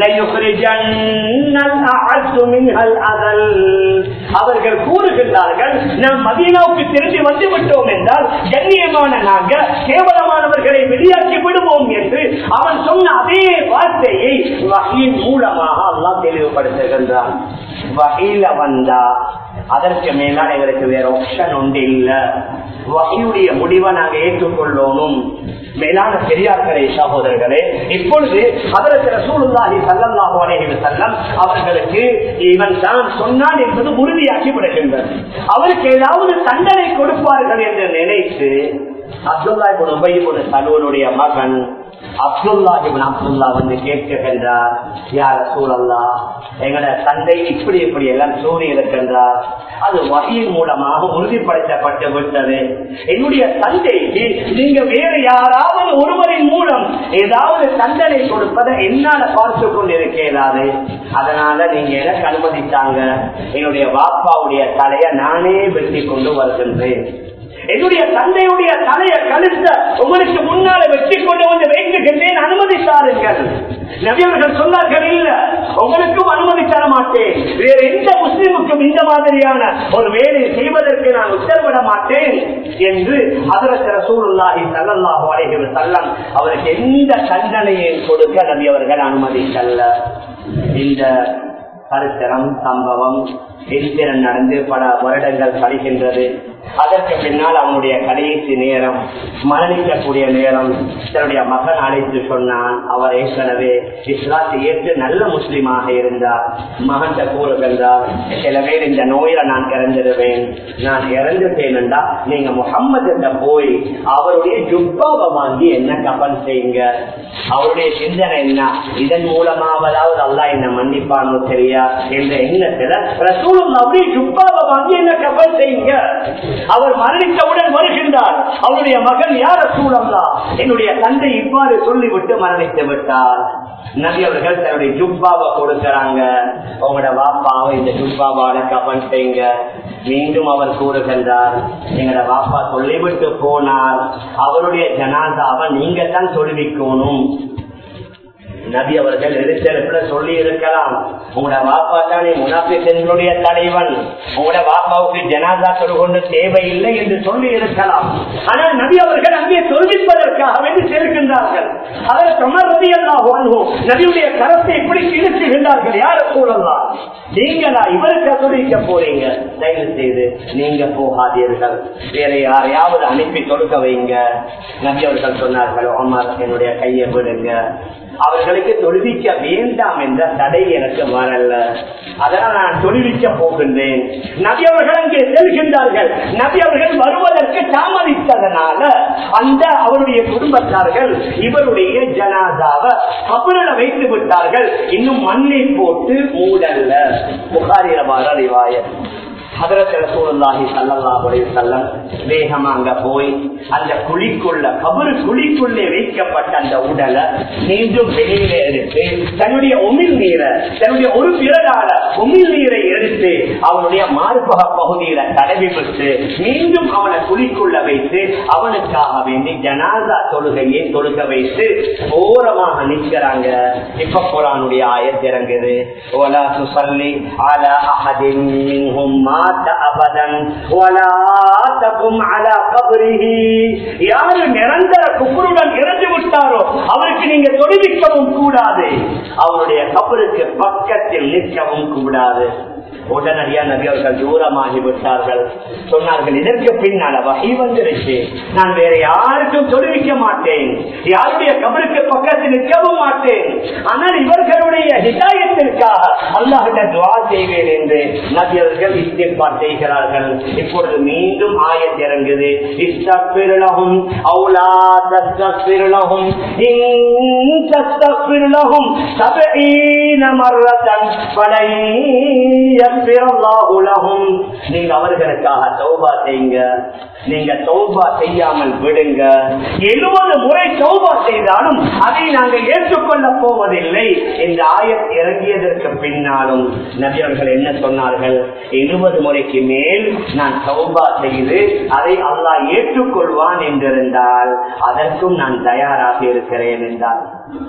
ليخرجن الأعز منها الأذل அவர்கள் கூறுகின்றார்கள் நாம் மதீனாவுக்கு திரும்பி வந்து விட்டோம் என்றால் கண்ணியமான நாங்க கேவலமானவர்களை வெளியாக்கி விடுவோம் என்று அவன் சொன்ன அதே வார்த்தையை வகையின் மூலமாக அல்லாஹ் தெளிவுபடுத்துகின்றான் வகையில வந்தா அதற்கு மேலான எங்களுக்கு வேற ஆப்ஷன் ஒன்று இல்ல வகையுடைய முடிவை நாங்க ஏற்றுக்கொள்ளணும் மேலான பெரியார்களே சகோதரர்களே இப்பொழுது அதற்கு ரசூலுல்லாஹி ஸல்லல்லாஹு அலைஹி வஸல்லம் அவர்களுக்கு இவன் தான் சொன்னான் என்பது உறுதியாக்கி விடுகின்றது அவருக்கு ஏதாவது தண்டனை கொடுப்பார்கள் என்று நினைத்து அப்துல்லா இப்ப உபயோக சலூனுடைய மகன் அப்துல்லா இவன் அப்துல்லா வந்து கேட்கின்றார் யார சூழல்லா எங்கட தந்தை இப்படி இப்படி எல்லாம் சூறி இருக்கின்றார் அது வகையின் மூலமாக உறுதிப்படுத்தப்பட்டு விட்டது என்னுடைய தந்தைக்கு நீங்க வேறு யாராவது ஒருவரின் மூலம் ஏதாவது தண்டனை கொடுப்பதை என்னால பார்த்து கொண்டிருக்கிறாரு அதனால நீங்க எனக்கு அனுமதித்தாங்க என்னுடைய வாப்பாவுடைய தலையை நானே வெட்டி கொண்டு வருகின்றேன் என்னுடைய தந்தையுடைய தலையை கழுத்த உங்களுக்கு முன்னால வெட்டி கொண்டு வந்து வைக்கின்றேன் அனுமதித்தாருங்கள் நபியவர்கள் சொன்னார்கள் இல்ல உங்களுக்கும் அனுமதி தர மாட்டேன் வேறு எந்த முஸ்லிமுக்கும் இந்த மாதிரியான ஒரு வேலை செய்வதற்கு நான் உத்தரவிட மாட்டேன் என்று அதரசர சூழ்நிலாகி சல்லல்லாஹு அலைஹி வஸல்லம் அவருக்கு எந்த தண்டனையை கொடுக்க நபி அவர்கள் அனுமதிக்கல்ல இந்த சரித்திரம் சம்பவம் எந்திரன் நடந்து பல வருடங்கள் கழிகின்றது அதற்கு பின்னால் அவனுடைய கடைசி நேரம் மரணிக்கக்கூடிய நேரம் தன்னுடைய மகன் அழைத்து சொன்னான் அவர் ஏற்கனவே இஸ்லாத்தை ஏற்று நல்ல முஸ்லீமாக இருந்தார் மகன் கூறுகின்றார் சில பேர் இந்த நோயில நான் இறந்துடுவேன் நான் இறந்துட்டேன் என்றா நீங்க முகம்மது போய் அவருடைய ஜுப்பாவை வாங்கி என்ன கபன் செய்யுங்க அவருடைய சிந்தனை என்ன இதன் மூலமாவதாவது அல்லா என்ன மன்னிப்பானோ தெரியா என்ற எண்ணத்துல ரசூலும் அப்படியே ஜுப்பாவை வாங்கி என்ன கபன் செய்யுங்க அவர் மரணித்தவுடன் வருகின்றார் அவருடைய மகன் யார சூழல்லா என்னுடைய தந்தை இவ்வாறு சொல்லிவிட்டு மரணித்து விட்டார் நபி அவர்கள் தன்னுடைய ஜுப்பாவை கொடுக்கிறாங்க உங்களோட வாப்பாவை இந்த ஜுப்பாவால கபன் செய்யுங்க மீண்டும் அவர் கூறுகின்றார் எங்களோட வாப்பா சொல்லிவிட்டு போனார் அவருடைய ஜனாதாவை நீங்க தான் சொல்லிவிக்கணும் நபி அவர்கள் எதிர்த்தெடுப்புல சொல்லி இருக்கலாம் உங்களோட வாப்பா தானே முனாபிசனுடைய தலைவன் உங்களோட வாப்பாவுக்கு ஜனாதா கொண்டு தேவையில்லை என்று சொல்லி இருக்கலாம் ஆனால் நபி அவர்கள் அங்கே சொல்விப்பதற்காக வேண்டி சேர்க்கின்றார்கள் அதில் தொடர்பதி எல்லாம் நபியுடைய கரத்தை எப்படி இழுத்துகின்றார்கள் யார சூழலாம் நீங்களா இவருக்கு சொல்லிக்க போறீங்க தயவு செய்து நீங்க போகாதீர்கள் வேற யாரையாவது அனுப்பி கொடுக்க வைங்க நபி அவர்கள் சொன்னார்கள் அமர் என்னுடைய கையை விடுங்க அவர்களுக்கு தொழுவிக்க வேண்டாம் என்ற தடை எனக்கு வரல அதனால் நான் தொழுவிக்க போகின்றேன் நபி அவர்கள் அங்கே செல்கின்றார்கள் நபி அவர்கள் வருவதற்கு தாமதித்ததனால அந்த அவருடைய குடும்பத்தார்கள் இவருடைய ஜனாதாவை கபரில வைத்து விட்டார்கள் இன்னும் மண்ணை போட்டு மூடல்ல புகாரில வர அறிவாயர் வேகமா அங்க போய் அந்த குழிக்குள்ள கபரு குழிக்குள்ளே வைக்கப்பட்ட அந்த உடலை மீண்டும் வெளியில எடுத்து தன்னுடைய உமிழ் நீரை தன்னுடைய ஒரு பிறகால உமிழ் நீரை எடுத்து அவனுடைய மார்பக பகுதியில தடவி விட்டு மீண்டும் அவனை குழிக்குள்ள வைத்து அவனுக்காக வேண்டி ஜனாதா தொழுகையை தொழுக வைத்து ஓரமாக நிற்கிறாங்க இப்ப குரானுடைய ஆயத் இறங்குது ஓலா சுசல்லி அலா அஹதின் மின்ஹும் மாத அபதன் ولا تقم على قبره யாரு நிரந்தர குப்புருடன் இறந்து விட்டாரோ அவருக்கு நீங்க தொழிலிக்கவும் கூடாது அவருடைய கபருக்கு பக்கத்தில் நிற்கவும் கூடாது உடனடியா நபி அவர்கள் தூரமாகி விட்டார்கள் சொன்னார்கள் இதற்கு பின்னால வகை வந்துருச்சு நான் வேற யாருக்கும் தொழுவிக்க மாட்டேன் யாருடைய கபருக்கு பக்கத்தில் நிற்கவும் மாட்டேன் ஆனால் இவர்களுடைய ஹிதாயத்திற்காக அல்லாஹிட்ட துவா செய்வேன் என்று நபி அவர்கள் இஸ்திஃபார் செய்கிறார்கள் இப்பொழுது மீண்டும் ஆயத் இறங்குது இஸ்தக்பிருலகும் அவுலா தஸ்தக்பிருலகும் இன் தஸ்தக்பிருலகும் சபஈன மர்ரதன் பலைய நீங்க அவர்களுக்காக தௌபா செய்யுங்க நீங்க தௌபா செய்யாமல் விடுங்க எழுபது முறை தௌபா செய்தாலும் அதை நாங்கள் ஏற்றுக்கொள்ள போவதில்லை இந்த ஆயத் இறங்கியதற்கு பின்னாலும் நபியவர்கள் என்ன சொன்னார்கள் எழுபது முறைக்கு மேல் நான் தௌபா செய்து அதை அல்லாஹ் ஏற்றுக்கொள்வான் என்றிருந்தால் அதற்கும் நான் தயாராக இருக்கிறேன் என்றார்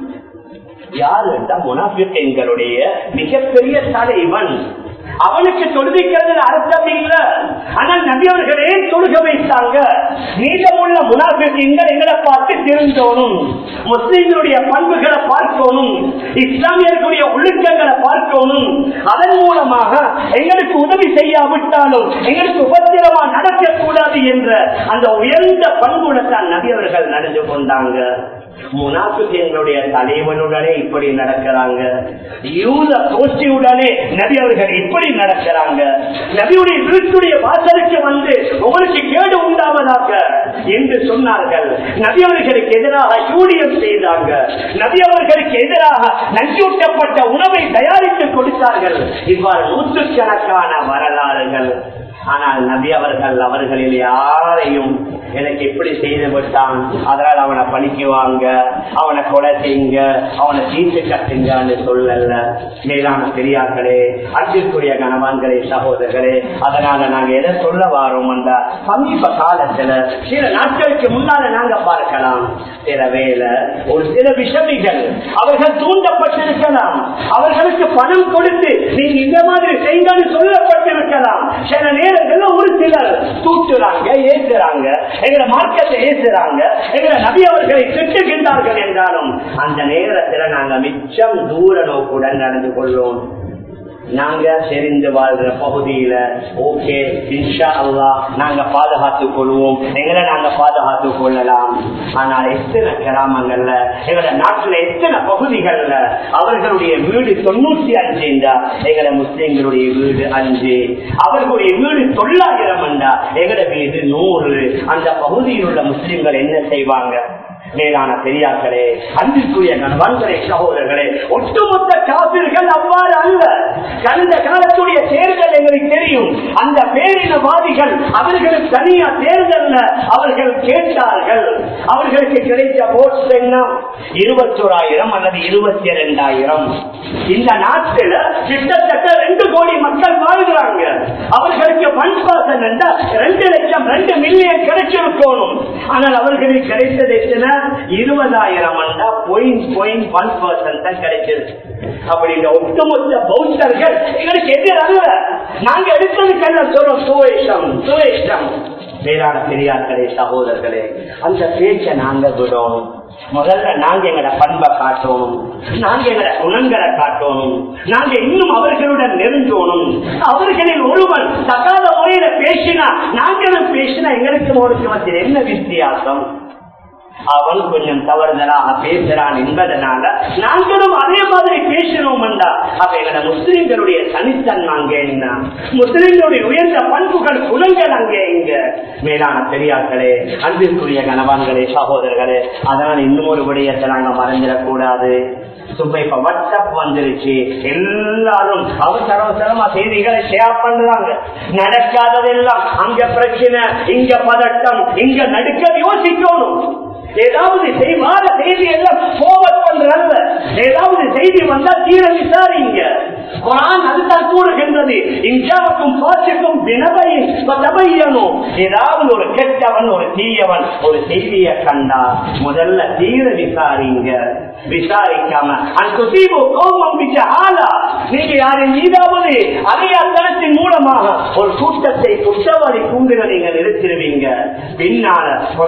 யார் என்றால் முனாபிகளுடைய மிகப்பெரிய தலைவன் அவனுக்கு தொழுவிக்கிறது அர்த்தம் இல்ல ஆனால் நபி அவர்களே தொழுக வைத்தாங்க மீதமுள்ள முனாபிகள் எங்களை பார்த்து திருந்தோணும் முஸ்லிம்களுடைய பண்புகளை பார்க்கணும் இஸ்லாமியர்களுடைய ஒழுக்கங்களை பார்க்கணும் அதன் மூலமாக எங்களுக்கு உதவி செய்யாவிட்டாலும் எங்களுக்கு உபத்திரமா நடக்கக்கூடாது என்ற அந்த உயர்ந்த பண்புடன் நபி அவர்கள் நடந்து கொண்டாங்க முனாஃபிகளுடைய தலைவனுடனே இப்படி நடக்கிறாங்க யூத கோஷ்டியுடனே நபி அவர்கள் இப்படி நடக்கிறாங்க நபியுடைய வீட்டுடைய வாசலுக்கு வந்து உங்களுக்கு கேடு உண்டாவதாக என்று சொன்னார்கள் நபி அவர்களுக்கு எதிராக யூடியம் செய்தாங்க நபி அவர்களுக்கு எதிராக நஞ்சூட்டப்பட்ட உணவை தயாரித்து கொடுத்தார்கள் இவ்வாறு நூற்றுக்கணக்கான வரலாறுகள் ஆனால் நபி அவர்கள் அவர்களில் யாரையும் எனக்கு எப்படி செய்து விட்டான் அதனால் அவனை பழிக்குவாங்க அவனை கொலை செய்யுங்க அவனை தீர்த்து கட்டுங்கன்னு சொல்லல மேலான பெரியார்களே அன்பிற்குரிய கணவான்களே சகோதரர்களே அதனால நாங்க எதை சொல்ல வாரோம் அந்த சமீப காலத்துல சில நாட்களுக்கு முன்னால நாங்க பார்க்கலாம் சில வேலை ஒரு சில விஷமிகள் அவர்கள் தூண்டப்பட்டிருக்கலாம் அவர்களுக்கு பணம் கொடுத்து நீங்க இந்த மாதிரி செய்யுங்கன்னு சொல்லப்பட்டிருக்கலாம் சில நேரங்கள்ல ஒரு சிலர் தூட்டுறாங்க ஏசுறாங்க எங்களை மார்க்கத்தை ஏசுறாங்க எங்களை நபி அவர்களை திட்டுகின்றார்கள் என்றாலும் அந்த நேரத்துல நாங்க மிச்சம் தூர நோக்குடன் நடந்து கொள்வோம் நாங்க தெரிந்து வாழ்ற பகுதியில ஓகே இன்ஷா அல்லா நாங்க பாதுகாத்துக் கொள்வோம் எங்களை நாங்க பாதுகாத்துக் கொள்ளலாம் ஆனால் எத்தனை கிராமங்கள்ல எங்களோட நாட்டுல எத்தனை பகுதிகள்ல அவர்களுடைய வீடு தொண்ணூத்தி அஞ்சு என்றா எங்களை முஸ்லிம்களுடைய வீடு அஞ்சு அவர்களுடைய வீடு தொள்ளாயிரம் என்றா எங்களோட வீடு நூறு அந்த பகுதியில் உள்ள முஸ்லிம்கள் என்ன செய்வாங்க மேலான பெரியார்களே அன்பிற்குரிய நண்பர்களே சகோதரர்களே ஒட்டுமொத்த காப்பிர்கள் அவ்வாறு அல்ல கடந்த காலத்துடைய தேர்தல் எங்களுக்கு தெரியும் அந்த பேரினவாதிகள் அவர்களுக்கு தனியா தேர்தல் அவர்கள் கேட்டார்கள் அவர்களுக்கு கிடைத்த ஓட்ஸ் என்ன இருபத்தோராயிரம் அல்லது இருபத்தி இரண்டாயிரம் இந்த நாட்டில் கிட்டத்தட்ட ரெண்டு கோடி மக்கள் வாழ்கிறாங்க அவர்களுக்கு ஒன் பர்சன்ட் ரெண்டு லட்சம் ரெண்டு மில்லியன் கிடைச்சிருக்கணும் ஆனால் அவர்களுக்கு கிடைத்தது எத்தனை இருபதாயிரம் பாயிண்ட் பாயிண்ட் ஒன் பர்சன்ட் தான் கிடைச்சிருக்கு அப்படி இந்த ஒட்டுமொத்த பௌத்தர்கள் எங்களுக்கு எதிராக நாங்க எடுத்ததுக்கல்ல சொல்றோம் சுவேஷம் சுவேஷம் வேளாண் பெரியார்களே சகோதரர்களே அந்த பேச்சை நாங்க விடணும் முதல்ல நாங்க எங்கட பண்பை காட்டணும் நாங்க எங்கட குணங்களை காட்டணும் நாங்க இன்னும் அவர்களுடன் நெருங்கணும் அவர்களில் ஒருவன் தகாத முறையில பேசினா நாங்களும் பேசினா எங்களுக்கு ஒரு மத்தியில் என்ன வித்தியாசம் அவன் கொஞ்சம் தவறுதலாக பேசுறான் என்பதனால நாங்களும் அதே மாதிரி பேசினோம் அவைகள முஸ்லிம்களுடைய தனித்தன்மை அங்கே என்ன முஸ்லிம்களுடைய உயர்ந்த பண்புகள் குணங்கள் அங்கே இங்க மேலான பெரியார்களே அன்பிற்குரிய கணவான்களே சகோதரர்களே அதனால் இன்னும் ஒரு விடயத்தை நாங்க மறந்துடக்கூடாது சுப்ப இப்ப வாட்ஸ்அப் வந்துருச்சு எல்லாரும் அவசர அவசரமா செய்திகளை ஷேர் பண்றாங்க நடக்காததெல்லாம் அங்க பிரச்சனை இங்க பதட்டம் இங்க நடுக்க யோசிக்கணும் ஏதாவது செய்வாத செய்தி எல்லாம் போவட் பண்றல்ல ஏதாவது செய்தி வந்தா தீர விசாரிங்க குரான் அதுதான் கூறுகின்றது இன்ஷாவுக்கும் பாசிக்கும் வினவையும் தபையனும் ஏதாவது ஒரு கெட்டவன் ஒரு தீயவன் ஒரு செய்தியை கண்டா முதல்ல தீர விசாரிங்க விசாரிக்காம அந்த தீபு கோபம் ஆளா நீங்க யாரின் மீதாவது அதையாத்தனத்தின் மூலமாக ஒரு கூட்டத்தை குற்றவாளி கூண்டுகளை நீங்க நிறுத்திடுவீங்க பின்னால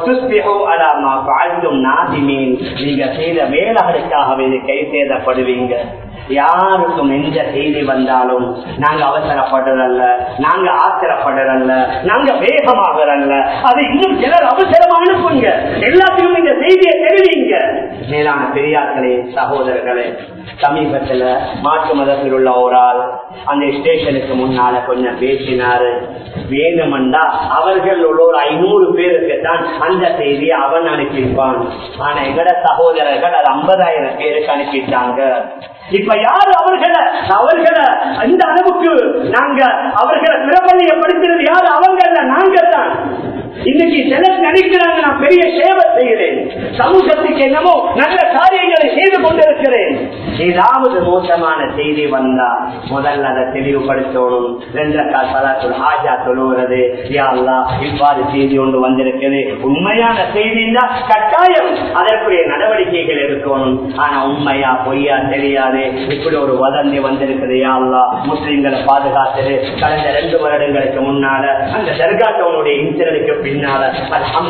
அலாமா வாழ்ந்தும் நாதிமீன் நீங்க செய்த வேலைகளுக்காகவே கை சேதப்படுவீங்க யாருக்கும் எந்த செய்தி வந்தாலும் நாங்க அவசரப்படுறல்ல நாங்க ஆத்திரப்படுறல்ல நாங்க வேகமாகறல்ல அது இன்னும் சிலர் அவசரமா அனுப்புங்க எல்லாத்தையும் இந்த செய்தியை தெரிவிங்க மேலான பெரியார்களே சகோதரர்களே சமீபத்துல மாற்று மதத்தில் உள்ள ஒரு ஆள் அந்த ஸ்டேஷனுக்கு முன்னால கொஞ்சம் பேசினாரு வேணுமெண்டா அவர்கள் உள்ள ஒரு ஐநூறு பேருக்கு தான் அந்த செய்தியை அவன் அனுப்பியிருப்பான் ஆனா எங்கட சகோதரர்கள் அது ஐம்பதாயிரம் பேருக்கு அனுப்பிட்டாங்க இப்ப யாரு அவர்களை அவர்களை அந்த அளவுக்கு நாங்க அவர்களை பிரபலியப்படுத்துறது யாரு அவங்க நாங்க தான் இன்னைக்கு சிலர் நினைக்கிறாங்க நான் பெரிய சேவை செய்கிறேன் சமூகத்துக்கு என்னமோ நல்ல காரியங்களை செய்து கொண்டிருக்கிறேன் ஏதாவது மோசமான செய்தி வந்தா முதல்ல அதை தெளிவுபடுத்தணும் ரெண்டக்கா சலாத்துல் ஆஜா தொழுகிறது யாருலா இவ்வாறு செய்தி ஒன்று வந்திருக்குது உண்மையான செய்தின்னா கட்டாயம் அதற்குரிய நடவடிக்கைகள் எடுக்கணும் ஆனா உண்மையா பொய்யா தெரியாது இப்படி ஒரு வதந்தி வந்திருக்குது யாருலா முஸ்லிம்களை பாதுகாத்தது கடந்த ரெண்டு வருடங்களுக்கு முன்னால அந்த தர்காட்டவனுடைய இன்சிடனுக்கு பின்னால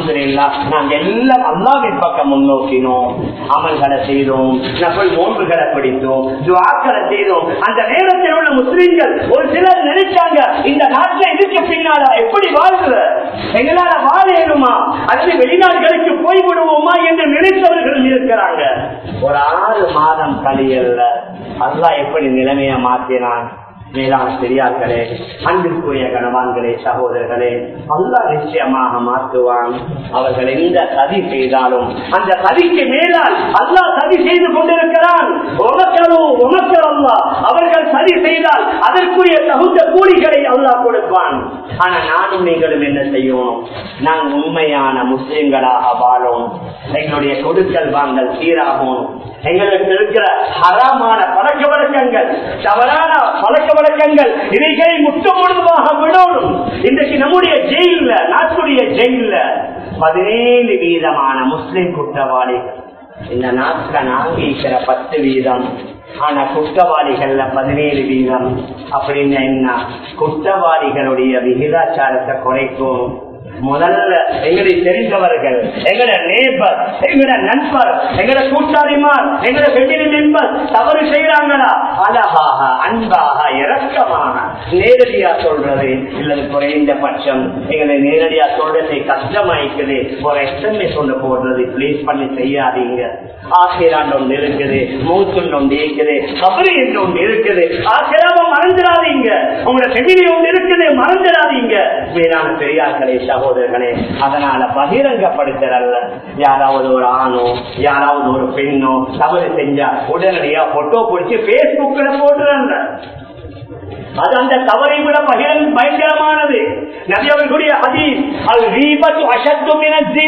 அலமதுல்லா நாங்க எல்லாம் அல்லாவின் பக்கம் முன்னோக்கினோம் அமல்களை செய்தோம் நபல் நோன்புகளை பிடித்தோம் துவாக்களை செய்தோம் அந்த நேரத்தில் உள்ள முஸ்லிம்கள் ஒரு சிலர் நினைச்சாங்க இந்த நாட்டுல இதுக்கு பின்னால எப்படி வாழ்கிற எங்களால வாழ இயலுமா அல்லது வெளிநாடுகளுக்கு போய் விடுவோமா என்று நினைத்தவர்கள் இருக்கிறாங்க ஒரு ஆறு மாதம் கழியல்ல அல்லாஹ் எப்படி நிலைமையை மாற்றினான் மேலான பெரியார்களே அன்பிற்குரிய கணவான்களே சகோதரர்களே அல்லா நிச்சயமாக மாற்றுவான் அவர்கள் எந்த சதி செய்தாலும் அந்த சதிக்கு மேலால் அல்லாஹ் சதி செய்து கொண்டிருக்கிறான் உமக்கரோ உமக்கர் அல்லா அவர்கள் சதி செய்தால் அதற்குரிய தகுந்த கூலிகளை அல்லாஹ் கொடுப்பான் ஆனா நானும் நீங்களும் என்ன செய்யணும் நான் உண்மையான முஸ்லிம்களாக வாழும் எங்களுடைய கொடுக்கல் வாங்கல் சீராகும் எங்களுக்கு இருக்கிற ஹராமான பழக்க வழக்கங்கள் தவறான பழக்க வழக்கங்கள் இவைகளை முற்று முழுதுமாக விடணும் இன்றைக்கு நம்முடைய ஜெயில நாட்டுடைய ஜெயில பதினேழு வீதமான முஸ்லிம் குற்றவாளிகள் இந்த நாட்டுல நாங்க இருக்கிற பத்து வீதம் ஆனா குற்றவாளிகள்ல பதினேழு வீதம் அப்படின்னு என்ன குற்றவாளிகளுடைய விகிதாச்சாரத்தை குறைக்கும் முதல்ல எங்களை தெரிந்தவர்கள் எங்கட நேபர் எங்கட நண்பர் எங்கட கூட்டாளிமார் எங்கட ஃபெமிலி மெம்பர் தவறு செய்யறாங்களா அழகாக அன்பாக இறக்கமாக நேரடியா சொல்றது இல்லது குறைந்த பட்சம் எங்களை நேரடியா சொல்றது கஷ்டமாயிக்குது ஒரு எஸ்எம்எஸ் ஒன்று போடுறது பிளீஸ் பண்ணி செய்யாதீங்க ஆசிராண்டு ஒன்று இருக்குது மூத்துண்டு ஒன்று இருக்குது கபரி என்று ஒன்று இருக்குது ஆசிராம மறந்துடாதீங்க உங்களோட ஃபெமிலி ஒன்று இருக்குது மறந்துடாதீங்க மேலான பெரியார்களே சகோதரர்களே அதனால பகிரங்கப்படுத்தல யாராவது ஒரு ஆணோ யாராவது ஒரு பெண்ணோ தவறு செஞ்சா உடனடியா போட்டோ பிடிச்சி பேஸ்புக்ல போட்டுறாங்க அது அந்த தவறை விட பகிரங் பயங்கரமானது நபி அவர்களுடைய ஹதீஸ் அது ரீபத்து அசத்தும்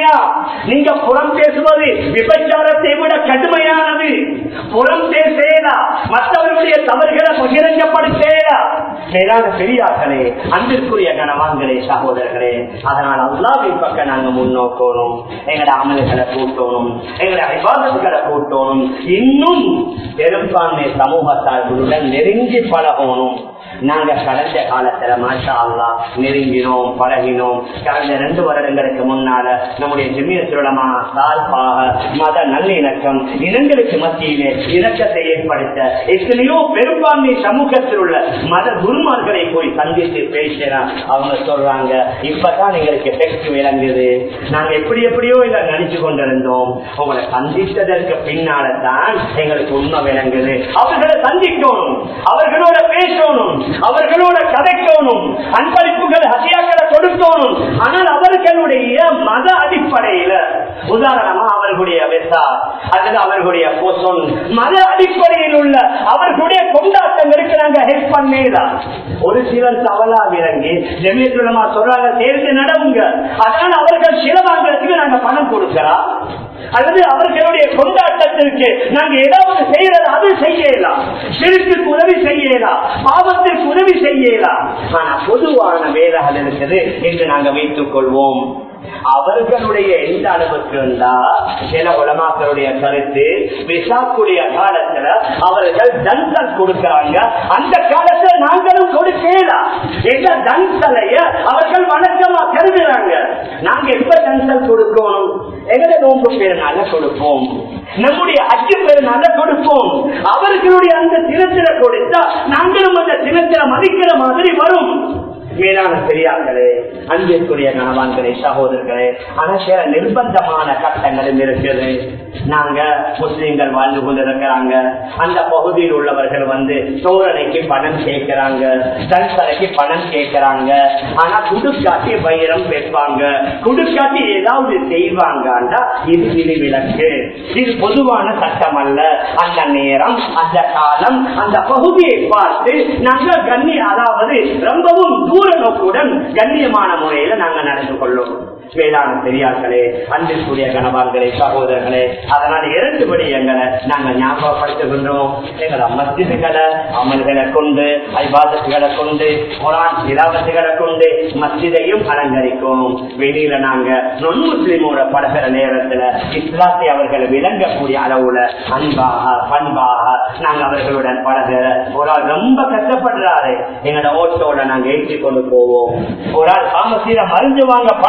நீங்க புறம் பேசுவது விபச்சாரத்தை விட கடுமையானது புறம் பேசேதா மற்றவர்களுடைய தவறுகளை பகிரங்கப்படுத்தேதா மேலான பெரியார்களே அன்பிற்குரிய கனவான்களே சகோதரர்களே அதனால் அல்லாவின் பக்கம் நாங்க முன்னோக்கணும் எங்கட அமல்களை கூட்டணும் எங்கட விவாதங்களை கூட்டணும் இன்னும் பெரும்பான்மை சமூகத்தார்களுடன் நெருங்கி பழகணும் நாங்க கடந்த காலத்துல மாஷா அல்லா நெருங்கினோம் பழகினோம் கடந்த ரெண்டு வருடங்களுக்கு முன்னால நம்முடைய ஜெமியத்துலமா சார்பாக மத நல்லிணக்கம் இனங்களுக்கு மத்தியிலே இணக்கத்தை ஏற்படுத்த எத்தனையோ பெரும்பான்மை சமூகத்தில் உள்ள மத குருமார்களை போய் சந்தித்து பேசினா அவங்க சொல்றாங்க இப்பதான் எங்களுக்கு எஃபெக்ட் விளங்குது நாங்க எப்படி எப்படியோ இதை நினைச்சு கொண்டிருந்தோம் உங்களை சந்தித்ததற்கு பின்னால தான் எங்களுக்கு உண்மை விளங்குது அவர்களை சந்திக்கணும் அவர்களோட பேசணும் அவர்களோட கதைக்கணும் அன்பளிப்புகள் ஹத்தியாக்களை கொடுக்கணும் ஆனால் அவர்களுடைய மத அடிப்படையில உதாரணமா அவர்களுடைய வெசா அல்லது அவர்களுடைய போசோன் மத அடிப்படையில் உள்ள அவர்களுடைய கொண்டாட்டங்களுக்கு நாங்க ஹெல்ப் பண்ணேதான் ஒரு சிலர் தவளா விளங்கி ஜெமியத்துலமா சொல்றாங்க சேர்ந்து நடவுங்க அதனால அவர்கள் சில வாங்குறதுக்கு நாங்க பணம் கொடுக்கிறோம் அல்லது அவர்களுடைய கொண்டாட்டத்திற்கு நாங்க ஏதாவது செய்யறது அது செய்யலாம் சிறுக்கு உதவி செய்யலாம் பாவத்திற்கு உதவி செய்யலாம் ஆனா பொதுவான வேலைகள் இருக்குது என்று நாங்க வைத்துக் கொள்வோம் அவர்களுடைய எந்த அளவுக்கு இருந்தா சில உலமாக்களுடைய கருத்து விசாக்குடைய காலத்துல அவர்கள் தன்சல் கொடுக்கிறாங்க அந்த காலத்துல நாங்களும் கொடுக்கலாம் எங்க தன்சலைய அவர்கள் வணக்கமா கருதுறாங்க நாங்க எப்ப தன்சல் கொடுக்கணும் எங்களை நோம்பு பேருனால கொடுப்போம் நம்முடைய அச்சு பேருனால கொடுப்போம் அவர்களுடைய அந்த தினத்தில கொடுத்தா நாங்களும் அந்த தினத்தில மதிக்கிற மாதிரி வரும் மேலான பெரியார்களே அன்பிற்குரிய கணவான்களே சகோதரர்களே ஆனா சில நிர்பந்தமான கட்டங்களும் இருக்குது நாங்க முஸ்லீம்கள் வாழ்ந்து கொண்டிருக்கிறாங்க அந்த பகுதியில் உள்ளவர்கள் வந்து சோழனைக்கு பணம் கேட்கிறாங்க தன்சலைக்கு பணம் கேட்கிறாங்க ஆனா குடுக்காட்டி வைரம் வைப்பாங்க குடுக்காட்டி ஏதாவது செய்வாங்கண்டா இது விதிவிலக்கு இது பொதுவான சட்டம் அல்ல அந்த நேரம் அந்த காலம் அந்த பகுதியை பார்த்து நாங்கள் கண்ணி அதாவது ரொம்பவும் தூர நோக்குடன் கண்ணியமான முறையில நாங்க நடந்து கொள்ளும் வேளாண் பெரியார்களே அன்பிற்குரிய கணவான்களே சகோதரர்களே அதனால் இரண்டு விடயங்களை நாங்கள் ஞாபகப்படுத்துகின்றோம் எங்கள் மஸ்ஜிதுகளை அமல்களை கொண்டு ஐபாதத்துகளை கொண்டு குரான் இலாபத்துகளை கொண்டு மஸ்ஜிதையும் அலங்கரிக்கும் வெளியில நாங்க நொன் முஸ்லிமோட படுகிற நேரத்துல இஸ்லாத்தை அவர்கள் விளங்கக்கூடிய அளவுல அன்பாக பண்பாக நாங்க அவர்களுடன் பழக ஒரு ஆள் ரொம்ப கஷ்டப்படுறாரு எங்களோட ஓட்டோட நாங்க ஏற்றி கொண்டு போவோம் ஒரு ஆள் காமசீர மருந்து வாங்க பணம் இல்லை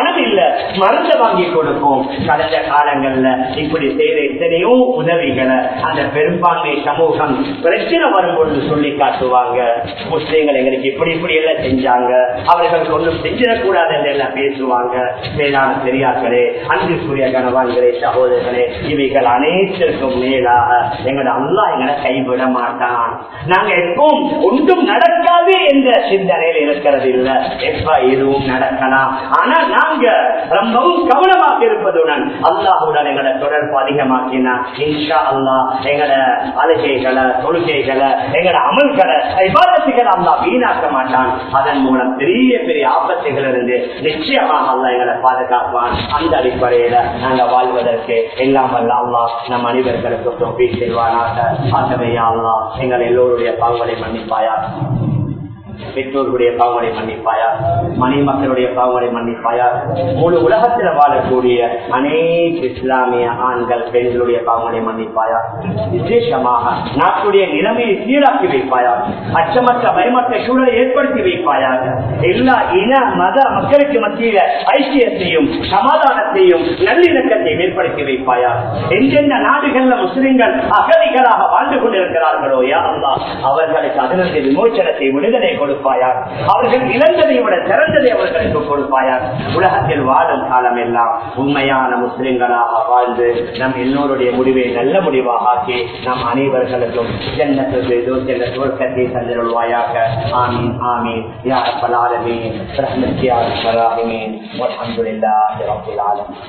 மருந்து வாங்கி கொடுப்போம் கடந்த காலங்கள்ல இப்படி செய்த எத்தனையோ உதவிகளை அந்த பெரும்பான்மை சமூகம் பிரச்சனை வரும்பொழுது சொல்லி காட்டுவாங்க முஸ்லீம்கள் எங்களுக்கு இப்படி இப்படி எல்லாம் செஞ்சாங்க அவர்கள் ஒன்றும் செஞ்சிடக்கூடாது என்று எல்லாம் பேசுவாங்க மேலான பெரியார்களே அன்பிற்குரிய கணவான்களே சகோதரர்களே இவைகள் அனைத்திற்கும் மேலாக எங்களோட அல்லா எங்களை கைவிட மாட்டான் நாங்க எப்பவும் ஒன்றும் நடக்காது என்ற சிந்தனையில் இருக்கிறது இல்ல எப்ப எதுவும் நடக்கலாம் ஆனா நாங்க ரொம்பவும் கவனமாக இருப்பதுடன் அல்லாஹுடன் எங்களோட தொடர்பு அதிகமாக்கினா இன்ஷா அல்லா எங்களோட அழுகைகளை தொழுகைகளை எங்களோட அமல்களை விவாதத்துகளை அல்லா வீணாக்க மாட்டான் அதன் மூலம் பெரிய பெரிய ஆபத்துகள் இருந்து நிச்சயமாக அல்லா எங்களை பாதுகாப்பான் அந்த அடிப்படையில நாங்க வாழ்வதற்கு எல்லாம் வல்ல அல்லா நம் அனைவர்களுக்கு தொப்பி செல்வானாக ஆகவே அல்லா எங்கள் எல்லோருடைய பாவங்களை மன்னிப்பாயா பெற்றோர்களுடைய பாவங்களை மன்னிப்பாயா மணி மக்களுடைய பாவங்களை மன்னிப்பாயா முழு உலகத்தில் வாழக்கூடிய அநேக இஸ்லாமிய ஆண்கள் பெண்களுடைய பாவங்களை மன்னிப்பாயா விசேஷமாக நாட்டுடைய நிலைமையை சீராக்கி வைப்பாயா அச்சமற்ற பயமற்ற சூழலை ஏற்படுத்தி வைப்பாயாக எல்லா இன மத மக்களுக்கு மத்தியில ஐக்கியத்தையும் சமாதானத்தையும் நல்லிணக்கத்தையும் ஏற்படுத்தி வைப்பாயா எந்தெந்த நாடுகள்ல முஸ்லிம்கள் அகதிகளாக வாழ்ந்து கொண்டிருக்கிறார்களோ யா அல்லா அவர்களுக்கு அதிலிருந்து விமோச்சனத்தை விடுதலை கொடுப்பாயார் அவர்கள் இழந்ததை விட சிறந்ததை அவர்களுக்கு கொடுப்பாயார் உலகத்தில் வாழும் காலம் எல்லாம் உண்மையான முஸ்லிம்களாக வாழ்ந்து நம் எல்லோருடைய முடிவை நல்ல முடிவாக ஆக்கி நம் அனைவர்களுக்கும் ஜன்னத்துக்கு தோசிய துவக்கத்தை தந்திருவாயாக ஆமீன் ஆமீன் யா ரப்பல் ஆலமீன் ரஹ்மத் யா ரப்பல் ஆலமீன் வல்ஹம்துலில்லாஹி ரப்பில் ஆலமீன்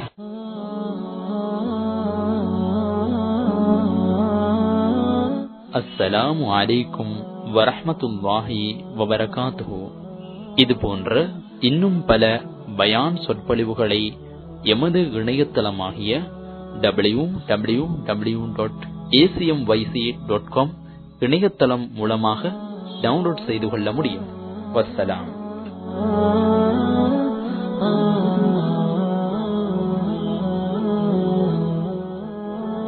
அஸ்ஸலாமு அலைக்கும் வரஹ்மத்துல்லாஹி வபரகாத்துஹு இது போன்ற இன்னும் பல பயான் சொற்பொழிவுகளை எமது இணையதளமாகிய W W W dot ACM YC dot com இணையதளம் மூலமாக டவுன்லோட் செய்து கொள்ள முடியும் வசலாம்